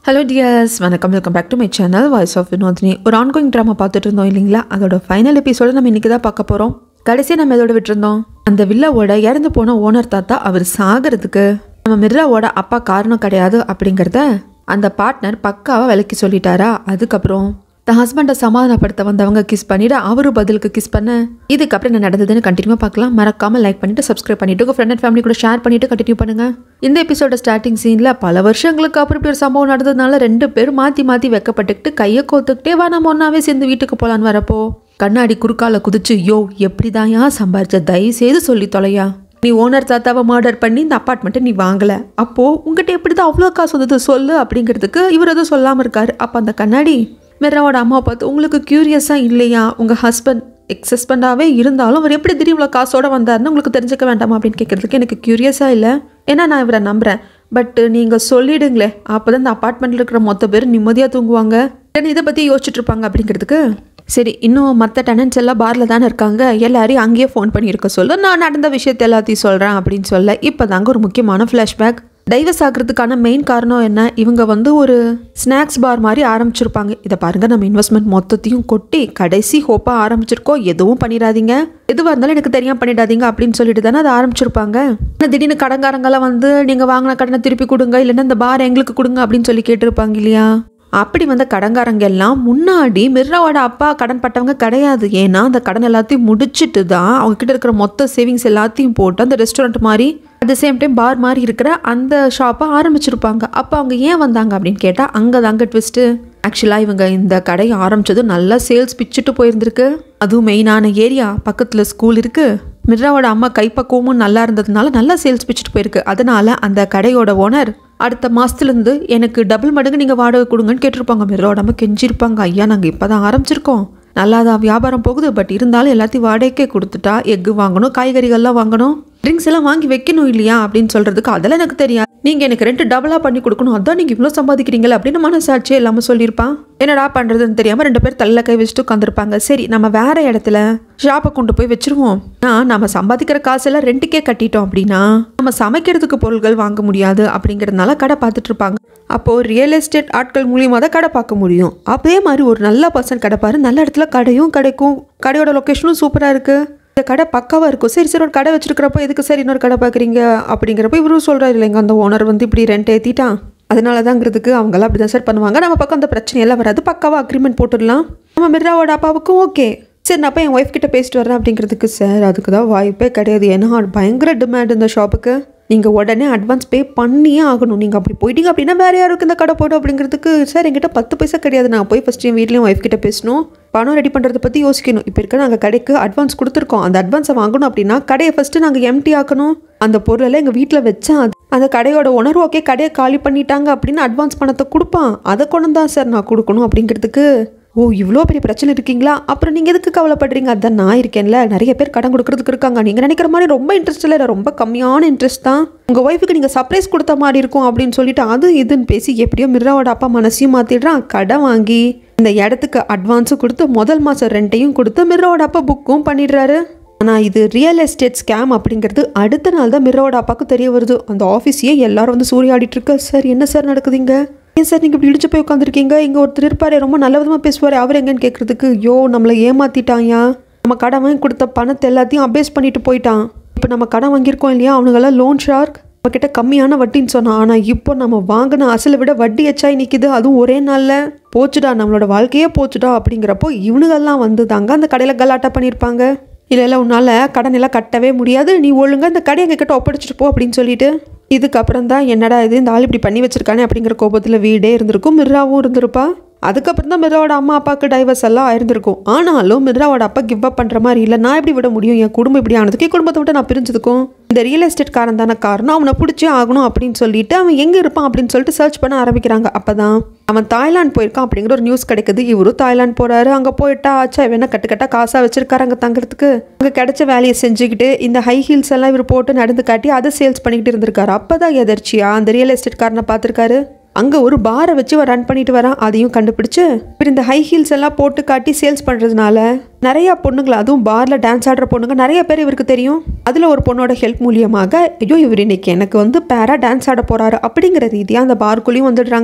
hello dears வணக்கம் welcome back to my channel voice of Vinodhini ஒரு ongoing drama பார்த்துட்டு இருந்தோம் இல்லைங்களா அதோட ஃபைனல் எபிசோட நம்ம இன்னைக்கு தான் பார்க்க போகிறோம் கடைசியாக நம்ம எதோட விட்டுருந்தோம் அந்த வில்லாவோட இறந்து போன ஓனர் தாத்தா அவர் சாகிறதுக்கு நம்ம மிர்ராவோட அப்பா காரணம் கிடையாது அப்படிங்கிறத அந்த பார்ட்னர் பக்காவாக விலைக்கு சொல்லிட்டாரா அதுக்கப்புறம் த ஹஸ்பண்டை சமாதானப்படுத்த வந்தவங்க கிஸ் பண்ணிட்டு அவரு பதிலுக்கு கிஸ் பண்ண இதுக்கப்புறம் என்ன நடந்ததுன்னு கண்டினியூ பார்க்கலாம் மறக்காம லைக் பண்ணிட்டு சப்ஸ்கிரைப் பண்ணிட்டு உங்க ஃப்ரெண்ட் அண்ட் ஃபேமிலி கூட ஷேர் பண்ணிட்டு கண்டினியூ பண்ணுங்க இந்த எபிசோட ஸ்டார்டிங் சீன்ல பல வருஷங்களுக்கு அப்புறம் இப்படி ஒரு சம்பவம் நடந்ததுனால ரெண்டு பேரும் மாத்தி மாத்தி வைக்கப்பட்டுக்கிட்டு கையை கோத்துக்கிட்டே வா நம்ம ஒன்னாவே சேர்ந்து வீட்டுக்கு போலான்னு வரப்போ கண்ணாடி குறுக்கால குதிச்சு யோ எப்படிதாயா சம்பாரிச்ச தயவு செய்து சொல்லி தொலையா நீ ஓனர் தாத்தாவை மர்டர் பண்ணி இந்த அப்பார்ட்மெண்ட்டை நீ வாங்கல அப்போ உங்ககிட்ட எப்படி தான் அவ்வளோ காசு வந்தது சொல்லு அப்படிங்கிறதுக்கு இவர் எதுவும் சொல்லாமல் இருக்காரு அப்போ அந்த கண்ணாடி மிராவோட அம்மாவை பார்த்து உங்களுக்கு க்யூரியஸாக இல்லையா உங்கள் ஹஸ்பண்ட் எக்ஸ் ஹஸ்பண்டாகவே இருந்தாலும் அவர் எப்படி திடீர் இவ்வளோ காசோட வந்தாருன்னு உங்களுக்கு தெரிஞ்சுக்க வேண்டாமா அப்படின்னு கேட்குறதுக்கு எனக்கு க்யூரியஸாக இல்லை ஏன்னா நான் இவரை நம்புகிறேன் பட் நீங்கள் சொல்லிடுங்களே அப்போ தான் இந்த அப்பார்ட்மெண்ட்டில் இருக்கிற மொத்த பேர் நிம்மதியாக தூங்குவாங்க ஏன்னா இதை பற்றி யோசிச்சுட்டு இருப்பாங்க அப்படிங்கிறதுக்கு சரி இன்னும் மற்ற டெனன்ஸ் எல்லாம் பாரில் தானே இருக்காங்க எல்லாரையும் அங்கேயே ஃபோன் பண்ணியிருக்க சொல்ல நான் நடந்த விஷயத்தை எல்லாத்தையும் சொல்கிறேன் அப்படின்னு சொல்ல இப்போ தாங்க ஒரு முக்கியமான ஃப்ளாஷ்பேக் டைவர்ஸ் ஆகிறதுக்கான மெயின் காரணம் என்ன இவங்க வந்து ஒரு ஸ்நாக்ஸ் பார் மாதிரி ஆரம்பிச்சிருப்பாங்க இதை பாருங்க நம்ம இன்வெஸ்ட்மெண்ட் மொத்தத்தையும் கொட்டி கடைசி ஹோப்பாக ஆரம்பிச்சிருக்கோம் எதுவும் பண்ணிடாதீங்க எதுவாக இருந்தாலும் எனக்கு தெரியாம பண்ணிடாதீங்க அப்படின்னு சொல்லிட்டு தானே அதை ஆரம்பிச்சிருப்பாங்க ஆனா திடீர்னு கடங்காரங்களாம் வந்து நீங்கள் வாங்கின கடனை திருப்பி கொடுங்க இல்லைன்னா இந்த பார் எங்களுக்கு கொடுங்க அப்படின்னு சொல்லி கேட்டிருப்பாங்க இல்லையா அப்படி வந்த கடன்காரங்க எல்லாம் முன்னாடி மிர்ராவோட அப்பா கடன் பட்டவங்க கிடையாது ஏன்னா அந்த கடன் எல்லாத்தையும் முடிச்சிட்டு தான் அவங்க கிட்ட இருக்கிற மொத்த சேவிங்ஸ் எல்லாத்தையும் போட்டு அந்த ரெஸ்டாரண்ட் மாதிரி at the same time bar மாதிரி இருக்கிற அந்த ஷாப்பை ஆரம்பிச்சிருப்பாங்க அப்போ அவங்க ஏன் வந்தாங்க அப்படின்னு கேட்டால் அங்கே தாங்க ட்விஸ்ட்டு ஆக்சுவலாக இவங்க இந்த கடையை ஆரம்பிச்சது நல்லா சேல்ஸ் பிச்சுட்டு போயிருந்திருக்கு அதுவும் மெயினான ஏரியா பக்கத்தில் ஸ்கூல் இருக்குது மிர்ராவோட அம்மா கைப்பக்குவமும் நல்லா இருந்ததுனால நல்லா சேல்ஸ் பிச்சுட்டு போயிருக்கு அதனால அந்த கடையோட ஓனர் அடுத்த மாதத்துலேருந்து எனக்கு டபுள் மடங்கு நீங்கள் வாடகை கொடுங்கன்னு கேட்டிருப்பாங்க மிர்ராவோட அம்மா கெஞ்சிருப்பாங்க ஐயா நாங்கள் இப்போ தான் ஆரம்பிச்சிருக்கோம் நல்லா தான் வியாபாரம் போகுது பட் இருந்தாலும் எல்லாத்தையும் வாடகைக்கே கொடுத்துட்டா எக்கு வாங்கணும் காய்கறிகள்லாம் வாங்கணும் ட்ரிங்க்ஸ் எல்லாம் வாங்கி வைக்கணும் இல்லையா அப்படின்னு சொல்கிறதுக்கு அதெல்லாம் எனக்கு தெரியாது நீங்கள் எனக்கு ரெண்டு டபுளாக பண்ணி கொடுக்கணும் அதான் நீங்கள் இவ்வளோ சம்பாதிக்கிறீங்களா அப்படின்னு மனசாட்சியே இல்லாமல் சொல்லியிருப்பான் என்னடா பண்ணுறதுன்னு தெரியாமல் ரெண்டு பேர் தள்ள கை வச்சுட்டு உட்காந்துருப்பாங்க சரி நம்ம வேற இடத்துல ஷாப்பை கொண்டு போய் வச்சிருவோம் நான் நம்ம சம்பாதிக்கிற காசெல்லாம் ரெண்டுக்கே கட்டிட்டோம் அப்படின்னா நம்ம சமைக்கிறதுக்கு பொருட்கள் வாங்க முடியாது அப்படிங்கிறதுனால கடை பார்த்துட்டு இருப்பாங்க அப்போது ரியல் எஸ்டேட் ஆட்கள் மூலியமாக தான் கடை பார்க்க முடியும் அதே மாதிரி ஒரு நல்ல பர்சன் கடை பாரு நல்ல இடத்துல கடையும் கிடைக்கும் கடையோட லொக்கேஷனும் சூப்பராக இருக்குது இந்த கடை பக்காவாக இருக்கும் சரி சரி ஒரு கடை வச்சிருக்கிறப்போ எதுக்கு சார் இன்னொரு கடை பார்க்குறீங்க அப்படிங்கிறப்ப இவரும் சொல்கிறாரு இல்லைங்க அந்த ஓனர் வந்து இப்படி ரெண்ட் ஏற்றிட்டான் அதனால தாங்கிறதுக்கு அவங்களாம் அப்படி தான் சார் பண்ணுவாங்க நம்ம பக்கம் அந்த பிரச்சனையெல்லாம் வராது பக்காவாக அக்ரிமெண்ட் போட்டுடலாம் நம்ம மிர்ராவோட அப்பாவுக்கும் ஓகே சரி நான் போய் என் ஒய்ஃப் கிட்ட பேசிட்டு வரேன் அப்படிங்கிறதுக்கு சார் அதுக்கு தான் வாய்ப்பே கிடையாது ஏன்னா பயங்கர டிமாண்ட் இந்த ஷாப்புக்கு நீங்கள் உடனே அட்வான்ஸ் பே பண்ணியே ஆகணும் நீங்கள் அப்படி போயிட்டீங்க அப்படின்னா வேறு யாருக்கு இந்த கடை போடும் அப்படிங்கிறதுக்கு சார் என்கிட்ட பத்து பைசா கிடையாது நான் போய் ஃபஸ்ட்டு என் வீட்லேயும் ஒய்ஃப் கிட்ட பேசணும் பணம் ரெடி பண்ணுறத பற்றி யோசிக்கணும் இப்போ இருக்க நாங்கள் கடைக்கு அட்வான்ஸ் கொடுத்துருக்கோம் அந்த அட்வான்ஸை வாங்கணும் அப்படின்னா கடையை ஃபஸ்ட்டு நாங்கள் எம்டி ஆக்கணும் அந்த பொருளெல்லாம் எங்கள் வீட்டில் வச்சா அது- அந்த கடையோட உணர்வு ஓகே கடையை காலி பண்ணிட்டாங்க அப்படின்னு அட்வான்ஸ் பணத்தை கொடுப்பான் அதை கொண்டு தான் சார் நான் கொடுக்கணும் அப்படிங்கிறதுக்கு ஓ இவ்வளோ பெரிய பிரச்சனை இருக்கீங்களா அப்புறம் நீங்கள் எதுக்கு கவலைப்படுறீங்க அதான் நான் இருக்கேன்ல நிறைய பேர் கடன் கொடுக்கறதுக்கு இருக்காங்க நீங்கள் நினைக்கிற மாதிரி ரொம்ப இன்ட்ரெஸ்ட் இல்லை ரொம்ப கம்மியான இன்ட்ரெஸ்ட் தான் உங்கள் ஒய்ஃபுக்கு நீங்கள் சர்ப்ரைஸ் கொடுத்த மாதிரி இருக்கும் அப்படின்னு சொல்லிட்டு அது இதுன்னு பேசி எப்படியோ மிர்ராவோட அப்பா மனசையும் மாற்றிடுறான் கடன் வாங்கி இந்த இடத்துக்கு அட்வான்ஸும் கொடுத்து முதல் மாதம் ரெண்ட்டையும் கொடுத்து மிர்ராவோட அப்பா புக்கும் பண்ணிடுறாரு ஆனால் இது ரியல் எஸ்டேட் ஸ்கேம் அப்படிங்கிறது அடுத்த நாள் தான் மிர்ராவோட அப்பாவுக்கு தெரிய வருது அந்த ஆஃபீஸையே எல்லாரும் வந்து சூறையாடிட்டு இருக்க சார் என்ன சார் நடக்குதுங்க ஏன் சார் நீங்கள் இப்படி இடிச்சு போய் உட்காந்துருக்கீங்க இங்கே ஒருத்தர் இருப்பாரு ரொம்ப நல்ல விதமாக பேசுவார் அவர் எங்கன்னு கேட்குறதுக்கு யோ நம்மளை ஏமாத்திட்டான்யா நம்ம கடன் வாங்கி கொடுத்த பணத்தை எல்லாத்தையும் அபேஸ் பண்ணிட்டு போயிட்டான் இப்போ நம்ம கடன் வாங்கியிருக்கோம் இல்லையா அவனுங்கெல்லாம் லோன் ஷார்க் நம்ம கிட்ட கம்மியான வட்டின்னு சொன்னான் ஆனால் இப்போ நம்ம வாங்கின அசலை விட வட்டி எச்சாய் நிற்கிது அதுவும் ஒரே நாளில் போச்சுடா நம்மளோட வாழ்க்கையே போச்சுடா அப்படிங்கிறப்போ இவனுங்கெல்லாம் வந்து தாங்க அந்த கடையில் கலாட்டா பண்ணியிருப்பாங்க இல்லை இல்லை உன்னால் கடன் எல்லாம் கட்டவே முடியாது நீ ஒழுங்கா இந்த கடையை எங்கள் கிட்ட ஒப்படைச்சிட்டு போ அப்படின்னு சொல்லிட்டு இதுக்கப்புறம் தான் என்னடா இது இந்த ஆள் இப்படி பண்ணி வச்சிருக்கானே அப்படிங்கிற கோபத்தில் வீடே இருந்திருக்கும் மிர்ராவும் இருந்திருப்பா அதுக்கப்புறம் தான் மிர்ராவோட அம்மா அப்பாவுக்கு டைவர்ஸ் எல்லாம் ஆயிருந்திருக்கும் ஆனாலும் மிர்ராவோட அப்பா கிவ் அப் பண்ணுற மாதிரி இல்லை நான் எப்படி விட முடியும் என் குடும்பம் இப்படி ஆனதுக்கு என் குடும்பத்தை விட்டு நான் பிரிஞ்சதுக்கும் இந்த ரியல் எஸ்டேட் காரன் தானே காரணம் அவனை பிடிச்சே ஆகணும் அப்படின்னு சொல்லிட்டு அவன் எங்கே இருப்பான் அப்படின்னு சொல்லிட்டு சர்ச் பண்ண ஆரம்பிக்கிறாங்க அப்போ தான் அவன் தாய்லாந்து போயிருக்கான் அப்படிங்கிற ஒரு நியூஸ் கிடைக்குது இவரும் தாய்லாந்து போறாரு அங்கே போயிட்டா ஆச்சா வேணா கட்டு கட்டா காசாக வச்சிருக்காரு அங்கே தங்குறதுக்கு அங்கே கிடைச்ச வேலையை செஞ்சுக்கிட்டு இந்த ஹை ஹீல்ஸ் எல்லாம் இவர் போட்டு நடந்து காட்டி அதை சேல்ஸ் பண்ணிக்கிட்டு இருந்திருக்காரு அப்பதான் எதர்ச்சியா அந்த ரியல் எஸ்டேட் காரனை பார்த்துருக்காரு அங்கே ஒரு பாரை வச்சு அவன் ரன் பண்ணிட்டு வரான் அதையும் கண்டுபிடிச்சு இப்போ இந்த ஹை ஹீல்ஸ் எல்லாம் போட்டு காட்டி சேல்ஸ் பண்ணுறதுனால நிறைய பொண்ணுங்களை அதுவும் பாரில் டான்ஸ் ஆடுற பொண்ணுங்க நிறைய பேர் இவருக்கு தெரியும் அதில் ஒரு பொண்ணோட ஹெல்ப் மூலியமாக ஐயோ இவர் இன்னைக்கு எனக்கு வந்து பேரா டான்ஸ் ஆட போறாரு அப்படிங்கிற ரீதியாக அந்த பார்க்குள்ளேயும் வந்துடுறாங்க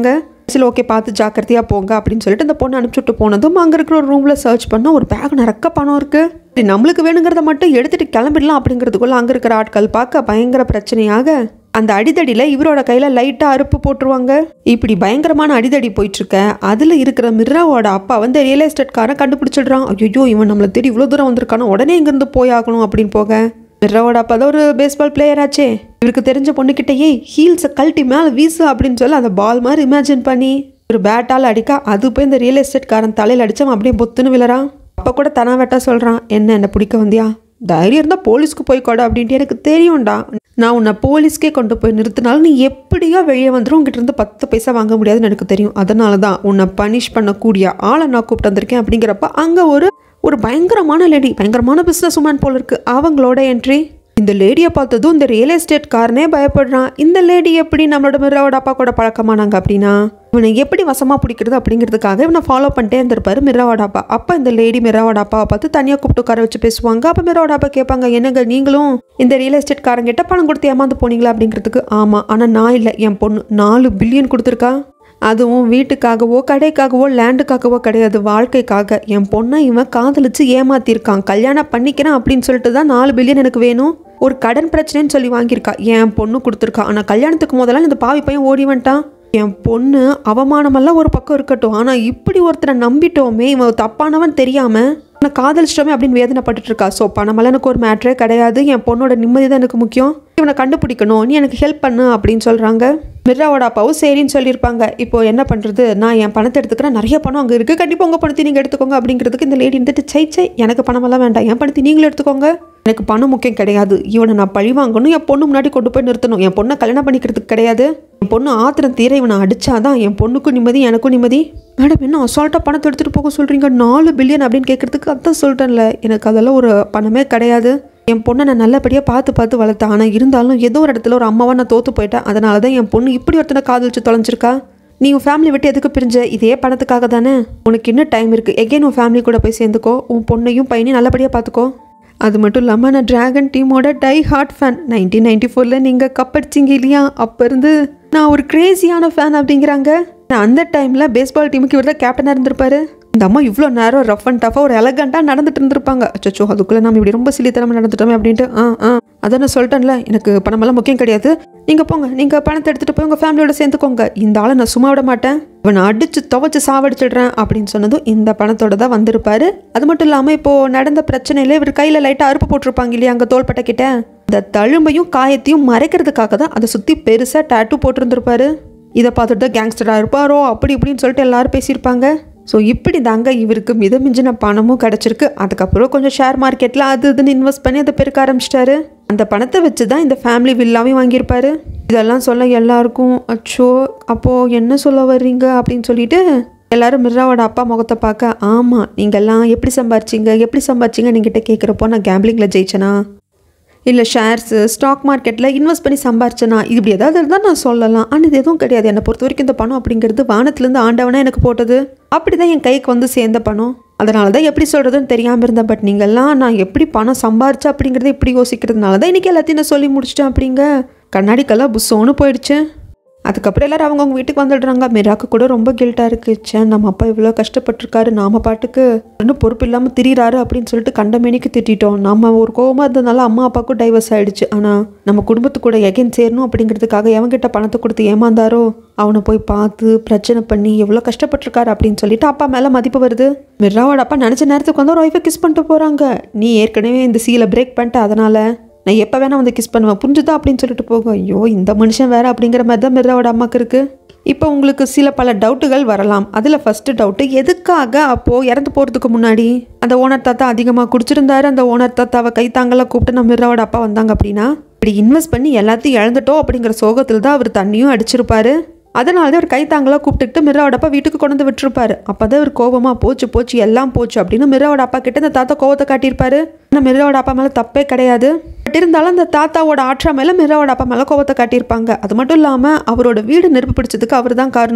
சரி ஓகே பார்த்து ஜாக்கிரதையாக போங்க அப்படின்னு சொல்லிட்டு அந்த பொண்ணை அனுப்பிச்சுட்டு போனதும் அங்கே இருக்கிற ஒரு ரூமில் சர்ச் பண்ணால் ஒரு பேக் நிறக்க பணம் இருக்குது சரி, நம்மளுக்கு வேணுங்கிறத மட்டும் எடுத்துட்டு கிளம்பிடலாம் அப்படிங்கிறதுக்குள்ள அங்கே இருக்கிற ஆட்கள் பார்க்க பயங்கர பிரச்சனையாக அந்த அடிதடியில் இவரோட கையில் லைட்டாக அறுப்பு போட்டுருவாங்க இப்படி பயங்கரமான அடிதடி போயிட்டு இருக்க அதில் இருக்கிற மிர்ராவோட அப்பா வந்து ரியல் எஸ்டேட்காரன் கண்டுபிடிச்சிடுறான் ஐயோ இவன் நம்மளை தேடி இவ்வளோ தூரம் வந்திருக்கானோ உடனே இங்கேருந்து போயாகணும் அப்படின்னு போக மிர்ராவோட அப்பா தான் ஒரு பேஸ்பால் பிளேயர் ஆச்சே இவருக்கு தெரிஞ்ச பொண்ணுக்கிட்ட ஏய் ஹீல்ஸை கழட்டி மேலே வீசு அப்படின்னு சொல்லி அந்த பால் மாதிரி இமேஜின் பண்ணி ஒரு பேட்டால் அடிக்க அது போய் இந்த ரியல் எஸ்டேட்காரன் தலையில் அடிச்சவன் அப்படியே பொத்துன்னு விழறான் அப்போ கூட தனா வெட்டா சொல்கிறான் என்ன என்ன பிடிக்க வந்தியா தைரியம் இருந்தால் போலீஸ்க்கு போய் கொட அப்படின்ட்டு எனக்கு தெரியும்டா நான் உன்னை போலீஸ்க்கே கொண்டு போய் நிறுத்தினாலும் நீ எப்படியோ வெளியே வந்துடும் உங்ககிட்ட இருந்து பத்து பைசா வாங்க முடியாதுன்னு எனக்கு தெரியும் அதனால தான் உன்னை பனிஷ் பண்ணக்கூடிய ஆளை நான் கூப்பிட்டு வந்திருக்கேன் அப்படிங்கிறப்ப அங்கே ஒரு ஒரு பயங்கரமான லேடி பயங்கரமான பிஸ்னஸ் உமன் போல இருக்கு அவங்களோட என்ட்ரி இந்த லேடியை பார்த்ததும் இந்த ரியல் எஸ்டேட் காரனே பயப்படுறான் இந்த லேடி எப்படி நம்மளோட மிராவோட அப்பா கூட பழக்கமானாங்க அப்படின்னா இவனை எப்படி வசமாக பிடிக்கிறது அப்படிங்கிறதுக்காக இவனை ஃபாலோ பண்ணிட்டே இருந்திருப்பாரு மிராவோட அப்பா அப்போ இந்த லேடி மிராவோட அப்பாவை பார்த்து தனியாக கூப்பிட்டு உட்கார வச்சு பேசுவாங்க அப்போ மிராவோட அப்பா கேட்பாங்க என்னங்க நீங்களும் இந்த ரியல் எஸ்டேட் காரங்கிட்ட பணம் கொடுத்து ஏமாந்து போனீங்களா அப்படிங்கிறதுக்கு ஆமாம் ஆனால் நான் இல்லை என் பொண்ணு நாலு பில்லியன் கொடுத்துருக்கா அதுவும் வீட்டுக்காகவோ கடைக்காகவோ லேண்டுக்காகவோ கிடையாது வாழ்க்கைக்காக என் பொண்ணை இவன் காதலிச்சு ஏமாத்திருக்கான் கல்யாணம் பண்ணிக்கிறேன் அப்படின்னு சொல்லிட்டு தான் நாலு பில்லியன் எனக்கு வேணும் ஒரு கடன் பிரச்சனைன்னு சொல்லி வாங்கியிருக்கா என் பொண்ணு கொடுத்துருக்கா ஆனால் கல்யாணத்துக்கு முதல்ல இந்த பாவி பையன் ஓடி வந்துட்டான் என் பொண்ணு அவமானமெல்லாம் ஒரு பக்கம் இருக்கட்டும் ஆனால் இப்படி ஒருத்தரை நம்பிட்டோமே இவன் தப்பானவன் தெரியாமல் நான் காதலிச்சிட்டோமே அப்படின்னு வேதனைப்பட்டுட்டு இருக்கா ஸோ பணமெல்லாம் எனக்கு ஒரு மேட்ரே கிடையாது என் பொண்ணோட நிம்மதி தான் எனக்கு முக்கியம் இவனை கண்டுபிடிக்கணும் நீ எனக்கு ஹெல்ப் பண்ணு அப்படின்னு சொல்கிறாங்க மிர்ராவோட அப்பாவும் சரின்னு சொல்லியிருப்பாங்க இப்போ என்ன பண்ணுறது நான் என் பணத்தை எடுத்துக்கிறேன் நிறைய பணம் அங்கே இருக்குது கண்டிப்பாக உங்கள் பணத்தை நீங்கள் எடுத்துக்கோங்க அப்படிங்கிறதுக்கு இந்த லேடி இருந்துட்டு சை சை எனக்கு பணமெல்லாம் வேண்டாம் என் பணத்தை நீங்களும் எடுத்துக்கோங்க எனக்கு பணம் முக்கியம் கிடையாது இவனை நான் பழி வாங்கணும் என் பொண்ணு முன்னாடி கொண்டு போய் நிறுத்தணும் என் பொண்ணை கல்யாணம் பண்ணிக்கிறதுக்கு கிடையாது என் பொண்ணு ஆத்திரம் தீர இவனை அடிச்சாதான் என் பொண்ணுக்கும் நிம்மதி எனக்கும் நிம்மதி மேடம் என்ன அசால்ட்டாக பணத்தை எடுத்துகிட்டு போக சொல்கிறீங்க நாலு பில்லியன் அப்படின்னு கேட்குறதுக்கு அதான் சொல்கிறேன்ல எனக்கு அதெல்லாம் ஒரு பணமே கிடையாது என் பொண்ணை நான் நல்லபடியாக பார்த்து பார்த்து வளர்த்தேன் ஆனால் இருந்தாலும் ஏதோ ஒரு இடத்துல ஒரு அம்மாவை நான் தோற்று போயிட்டேன் அதனால தான் என் பொண்ணு இப்படி ஒருத்தனை காதலிச்சு தொலைஞ்சிருக்கா நீ உன் ஃபேமிலி விட்டு எதுக்கு பிரிஞ்ச இதே பணத்துக்காக தானே உனக்கு இன்னும் டைம் இருக்குது எகெயின் உன் ஃபேமிலி கூட போய் சேர்ந்துக்கோ உன் பொண்ணையும் பையனையும் நல்லபடியாக பார்த்துக்கோ அது மட்டும் இல்லாமல் நான் டிராகன் டீமோட die hard fan nineteen ninety ஃபோரில் நீங்கள் கப் அடிச்சிங்க இல்லையா அப்போ இருந்து நான் ஒரு கிரேசியான ஃபேன் அப்படிங்கிறாங்க நான் அந்த டைமில் பேஸ்பால் டீமுக்கு இவர் தான் கேப்டனாக இருந்திருப்பாரு இந்த அம்மா இவ்வளோ நேரம் ரஃப் அண்ட் டஃபாக ஒரு எலகண்ட்டாக நடந்துட்டு இருந்திருப்பாங்க அச்சோ அதுக்குள்ளே நம்ம இப்படி ரொம்ப சிலித்தனமாக நடந்துட்டோமே அப்படின்ட்டு ஆ ஆ அதான் நான் சொல்லிட்டேன்ல எனக்கு பணமெல்லாம் முக்கியம் கிடையாது நீங்கள் போங்க நீங்கள் பணத்தை எடுத்துகிட்டு போய் உங்கள் ஃபேமிலியோட சேர்ந்துக்கோங்க இந்த ஆளை நான் சும்மா விட மாட்டேன் இவனை அடிச்சு துவைச்சு சாவடிச்சிடுறேன் அப்படின்னு சொன்னதும் இந்த பணத்தோட தான் வந்திருப்பாரு அது மட்டும் இல்லாமல் இப்போது நடந்த பிரச்சனையில இவர் கையில் லைட்டாக அறுப்பு போட்டிருப்பாங்க இல்லையா அங்கே தோள்பட்டை கிட்ட இந்த தழும்பையும் காயத்தையும் மறைக்கிறதுக்காக தான் அதை சுற்றி பெருசாக டேட்டு போட்டிருந்திருப்பாரு இதை பார்த்துட்டு தான் கேங்ஸ்டராக இருப்பாரோ அப்படி இப்படின்னு சொல்லிட்டு எல்லாரும் பேசியிருப்பாங்க ஸோ இப்படி தாங்க இவருக்கு மிதமிஞ்சின பணமும் கிடச்சிருக்கு அதுக்கப்புறம் கொஞ்சம் ஷேர் மார்க்கெட்டில் அது இதுன்னு இன்வெஸ்ட் பண்ணி அதை பெருக்க ஆரம்பிச்சிட்டாரு அந்த பணத்தை வச்சு தான் இந்த ஃபேமிலி வில்லாவையும் வாங்கியிருப்பாரு இதெல்லாம் சொல்ல எல்லாருக்கும் அச்சோ அப்போது என்ன சொல்ல வர்றீங்க அப்படின்னு சொல்லிட்டு எல்லாரும் மிர்ராவோட அப்பா முகத்தை பார்க்க ஆமாம் நீங்கள்லாம் எப்படி சம்பாரிச்சிங்க எப்படி சம்பாரிச்சிங்க நீங்கிட்ட கேட்குறப்போ நான் கேம்பிளிங்கில் ஜெயிச்சேனா இல்லை ஷேர்ஸு ஸ்டாக் மார்க்கெட்டில் இன்வெஸ்ட் பண்ணி சம்பாரிச்சேனா இப்படி ஏதாவது இருந்தால் நான் சொல்லலாம் ஆனால் இது எதுவும் கிடையாது என்னை பொறுத்த வரைக்கும் இந்த பணம் அப்படிங்கிறது வானத்துலேருந்து ஆண்டவனா எனக்கு போட்டது அப்படி தான் என் கைக்கு வந்து சேர்ந்த பணம் அதனால தான் எப்படி சொல்கிறதுன்னு தெரியாமல் இருந்தேன் பட் நீங்கள்லாம் நான் எப்படி பணம் சம்பாரிச்சேன் அப்படிங்கிறத இப்படி யோசிக்கிறதுனால தான் இன்றைக்கி எல்லாத்தையும் நான் சொல்லி முடிச்சிட்டேன் அப்படிங்க கண்ணாடிக்கெல்லாம் புஸ்ஸோன்னு போயிடுச்சு அதுக்கப்புறம் எல்லாரும் அவங்கவுங்க வீட்டுக்கு வந்துடுறாங்க மிராக்கு கூட ரொம்ப கில்ட்டாக இருக்கு ச்சே நம்ம அப்பா இவ்வளோ கஷ்டப்பட்டிருக்காரு நாம பாட்டுக்கு இன்னும் பொறுப்பு இல்லாமல் திரியிறாரு அப்படின்னு சொல்லிட்டு கண்டமேனிக்கு திட்டிட்டோம் நம்ம ஒரு கோவமாக இருந்ததுனால அம்மா அப்பாவுக்கும் டைவர்ஸ் ஆயிடுச்சு ஆனால் நம்ம குடும்பத்து கூட எகைன் சேரணும் அப்படிங்கிறதுக்காக எவன்கிட்ட பணத்தை கொடுத்து ஏமாந்தாரோ அவனை போய் பார்த்து பிரச்சனை பண்ணி எவ்வளோ கஷ்டப்பட்டிருக்காரு அப்படின்னு சொல்லிட்டு அப்பா மேலே மதிப்பு வருது மிராவோட அப்பா நினச்ச நேரத்துக்கு வந்து ஒரு ஒய்ஃபை கிஸ் பண்ணிட்டு போகிறாங்க நீ ஏற்கனவே இந்த சீலை பிரேக் பண்ணிட்ட அதனால் நான் எப்போ வேணால் வந்து கிஸ் பண்ணுவேன் புரிஞ்சுதா அப்படின்னு சொல்லிட்டு போகும் ஐயோ இந்த மனுஷன் வேற அப்படிங்கிற மாதிரி தான் மிர்ராவோட அம்மாக்கு இருக்குது இப்போ உங்களுக்கு சில பல டவுட்டுகள் வரலாம் அதில் ஃபஸ்ட்டு டவுட்டு எதுக்காக அப்போது இறந்து போகிறதுக்கு முன்னாடி அந்த ஓனர் தாத்தா அதிகமாக குடிச்சிருந்தாரு அந்த ஓனர் தாத்தாவை கைத்தாங்கலாம் கூப்பிட்டு நம்ம மிர்ராவோட அப்பா வந்தாங்க அப்படின்னா இப்படி இன்வெஸ்ட் பண்ணி எல்லாத்தையும் இழந்துட்டோம் அப்படிங்கிற சோகத்தில் தான் அவர் தண்ணியும் அடிச்சிருப்பாரு அதனால தான் அவர் கைத்தாங்களாக கூப்பிட்டுக்கிட்டு மிர்ராவோட அப்பா வீட்டுக்கு கொண்டு வந்து விட்டுருப்பாரு அப்போ தான் அவர் கோபமாக போச்சு போச்சு எல்லாம் போச்சு அப்படின்னு மிர்ராவோட அப்பா கிட்ட இந்த தாத்தா கோவத்தை காட்டியிருப்பாரு ஆனால் மிர்ராவோட அப்பா மேலே தப்பே கிடையாது பட் இருந்தாலும் அந்த தாத்தாவோட ஆற்றா மேலே மிர்ராவோட அப்பா மேலே கோவத்தை காட்டியிருப்பாங்க அது மட்டும் இல்லாமல் அவரோட வீடு நெருப்பு பிடிச்சதுக்கு அவர் தான் காரணம்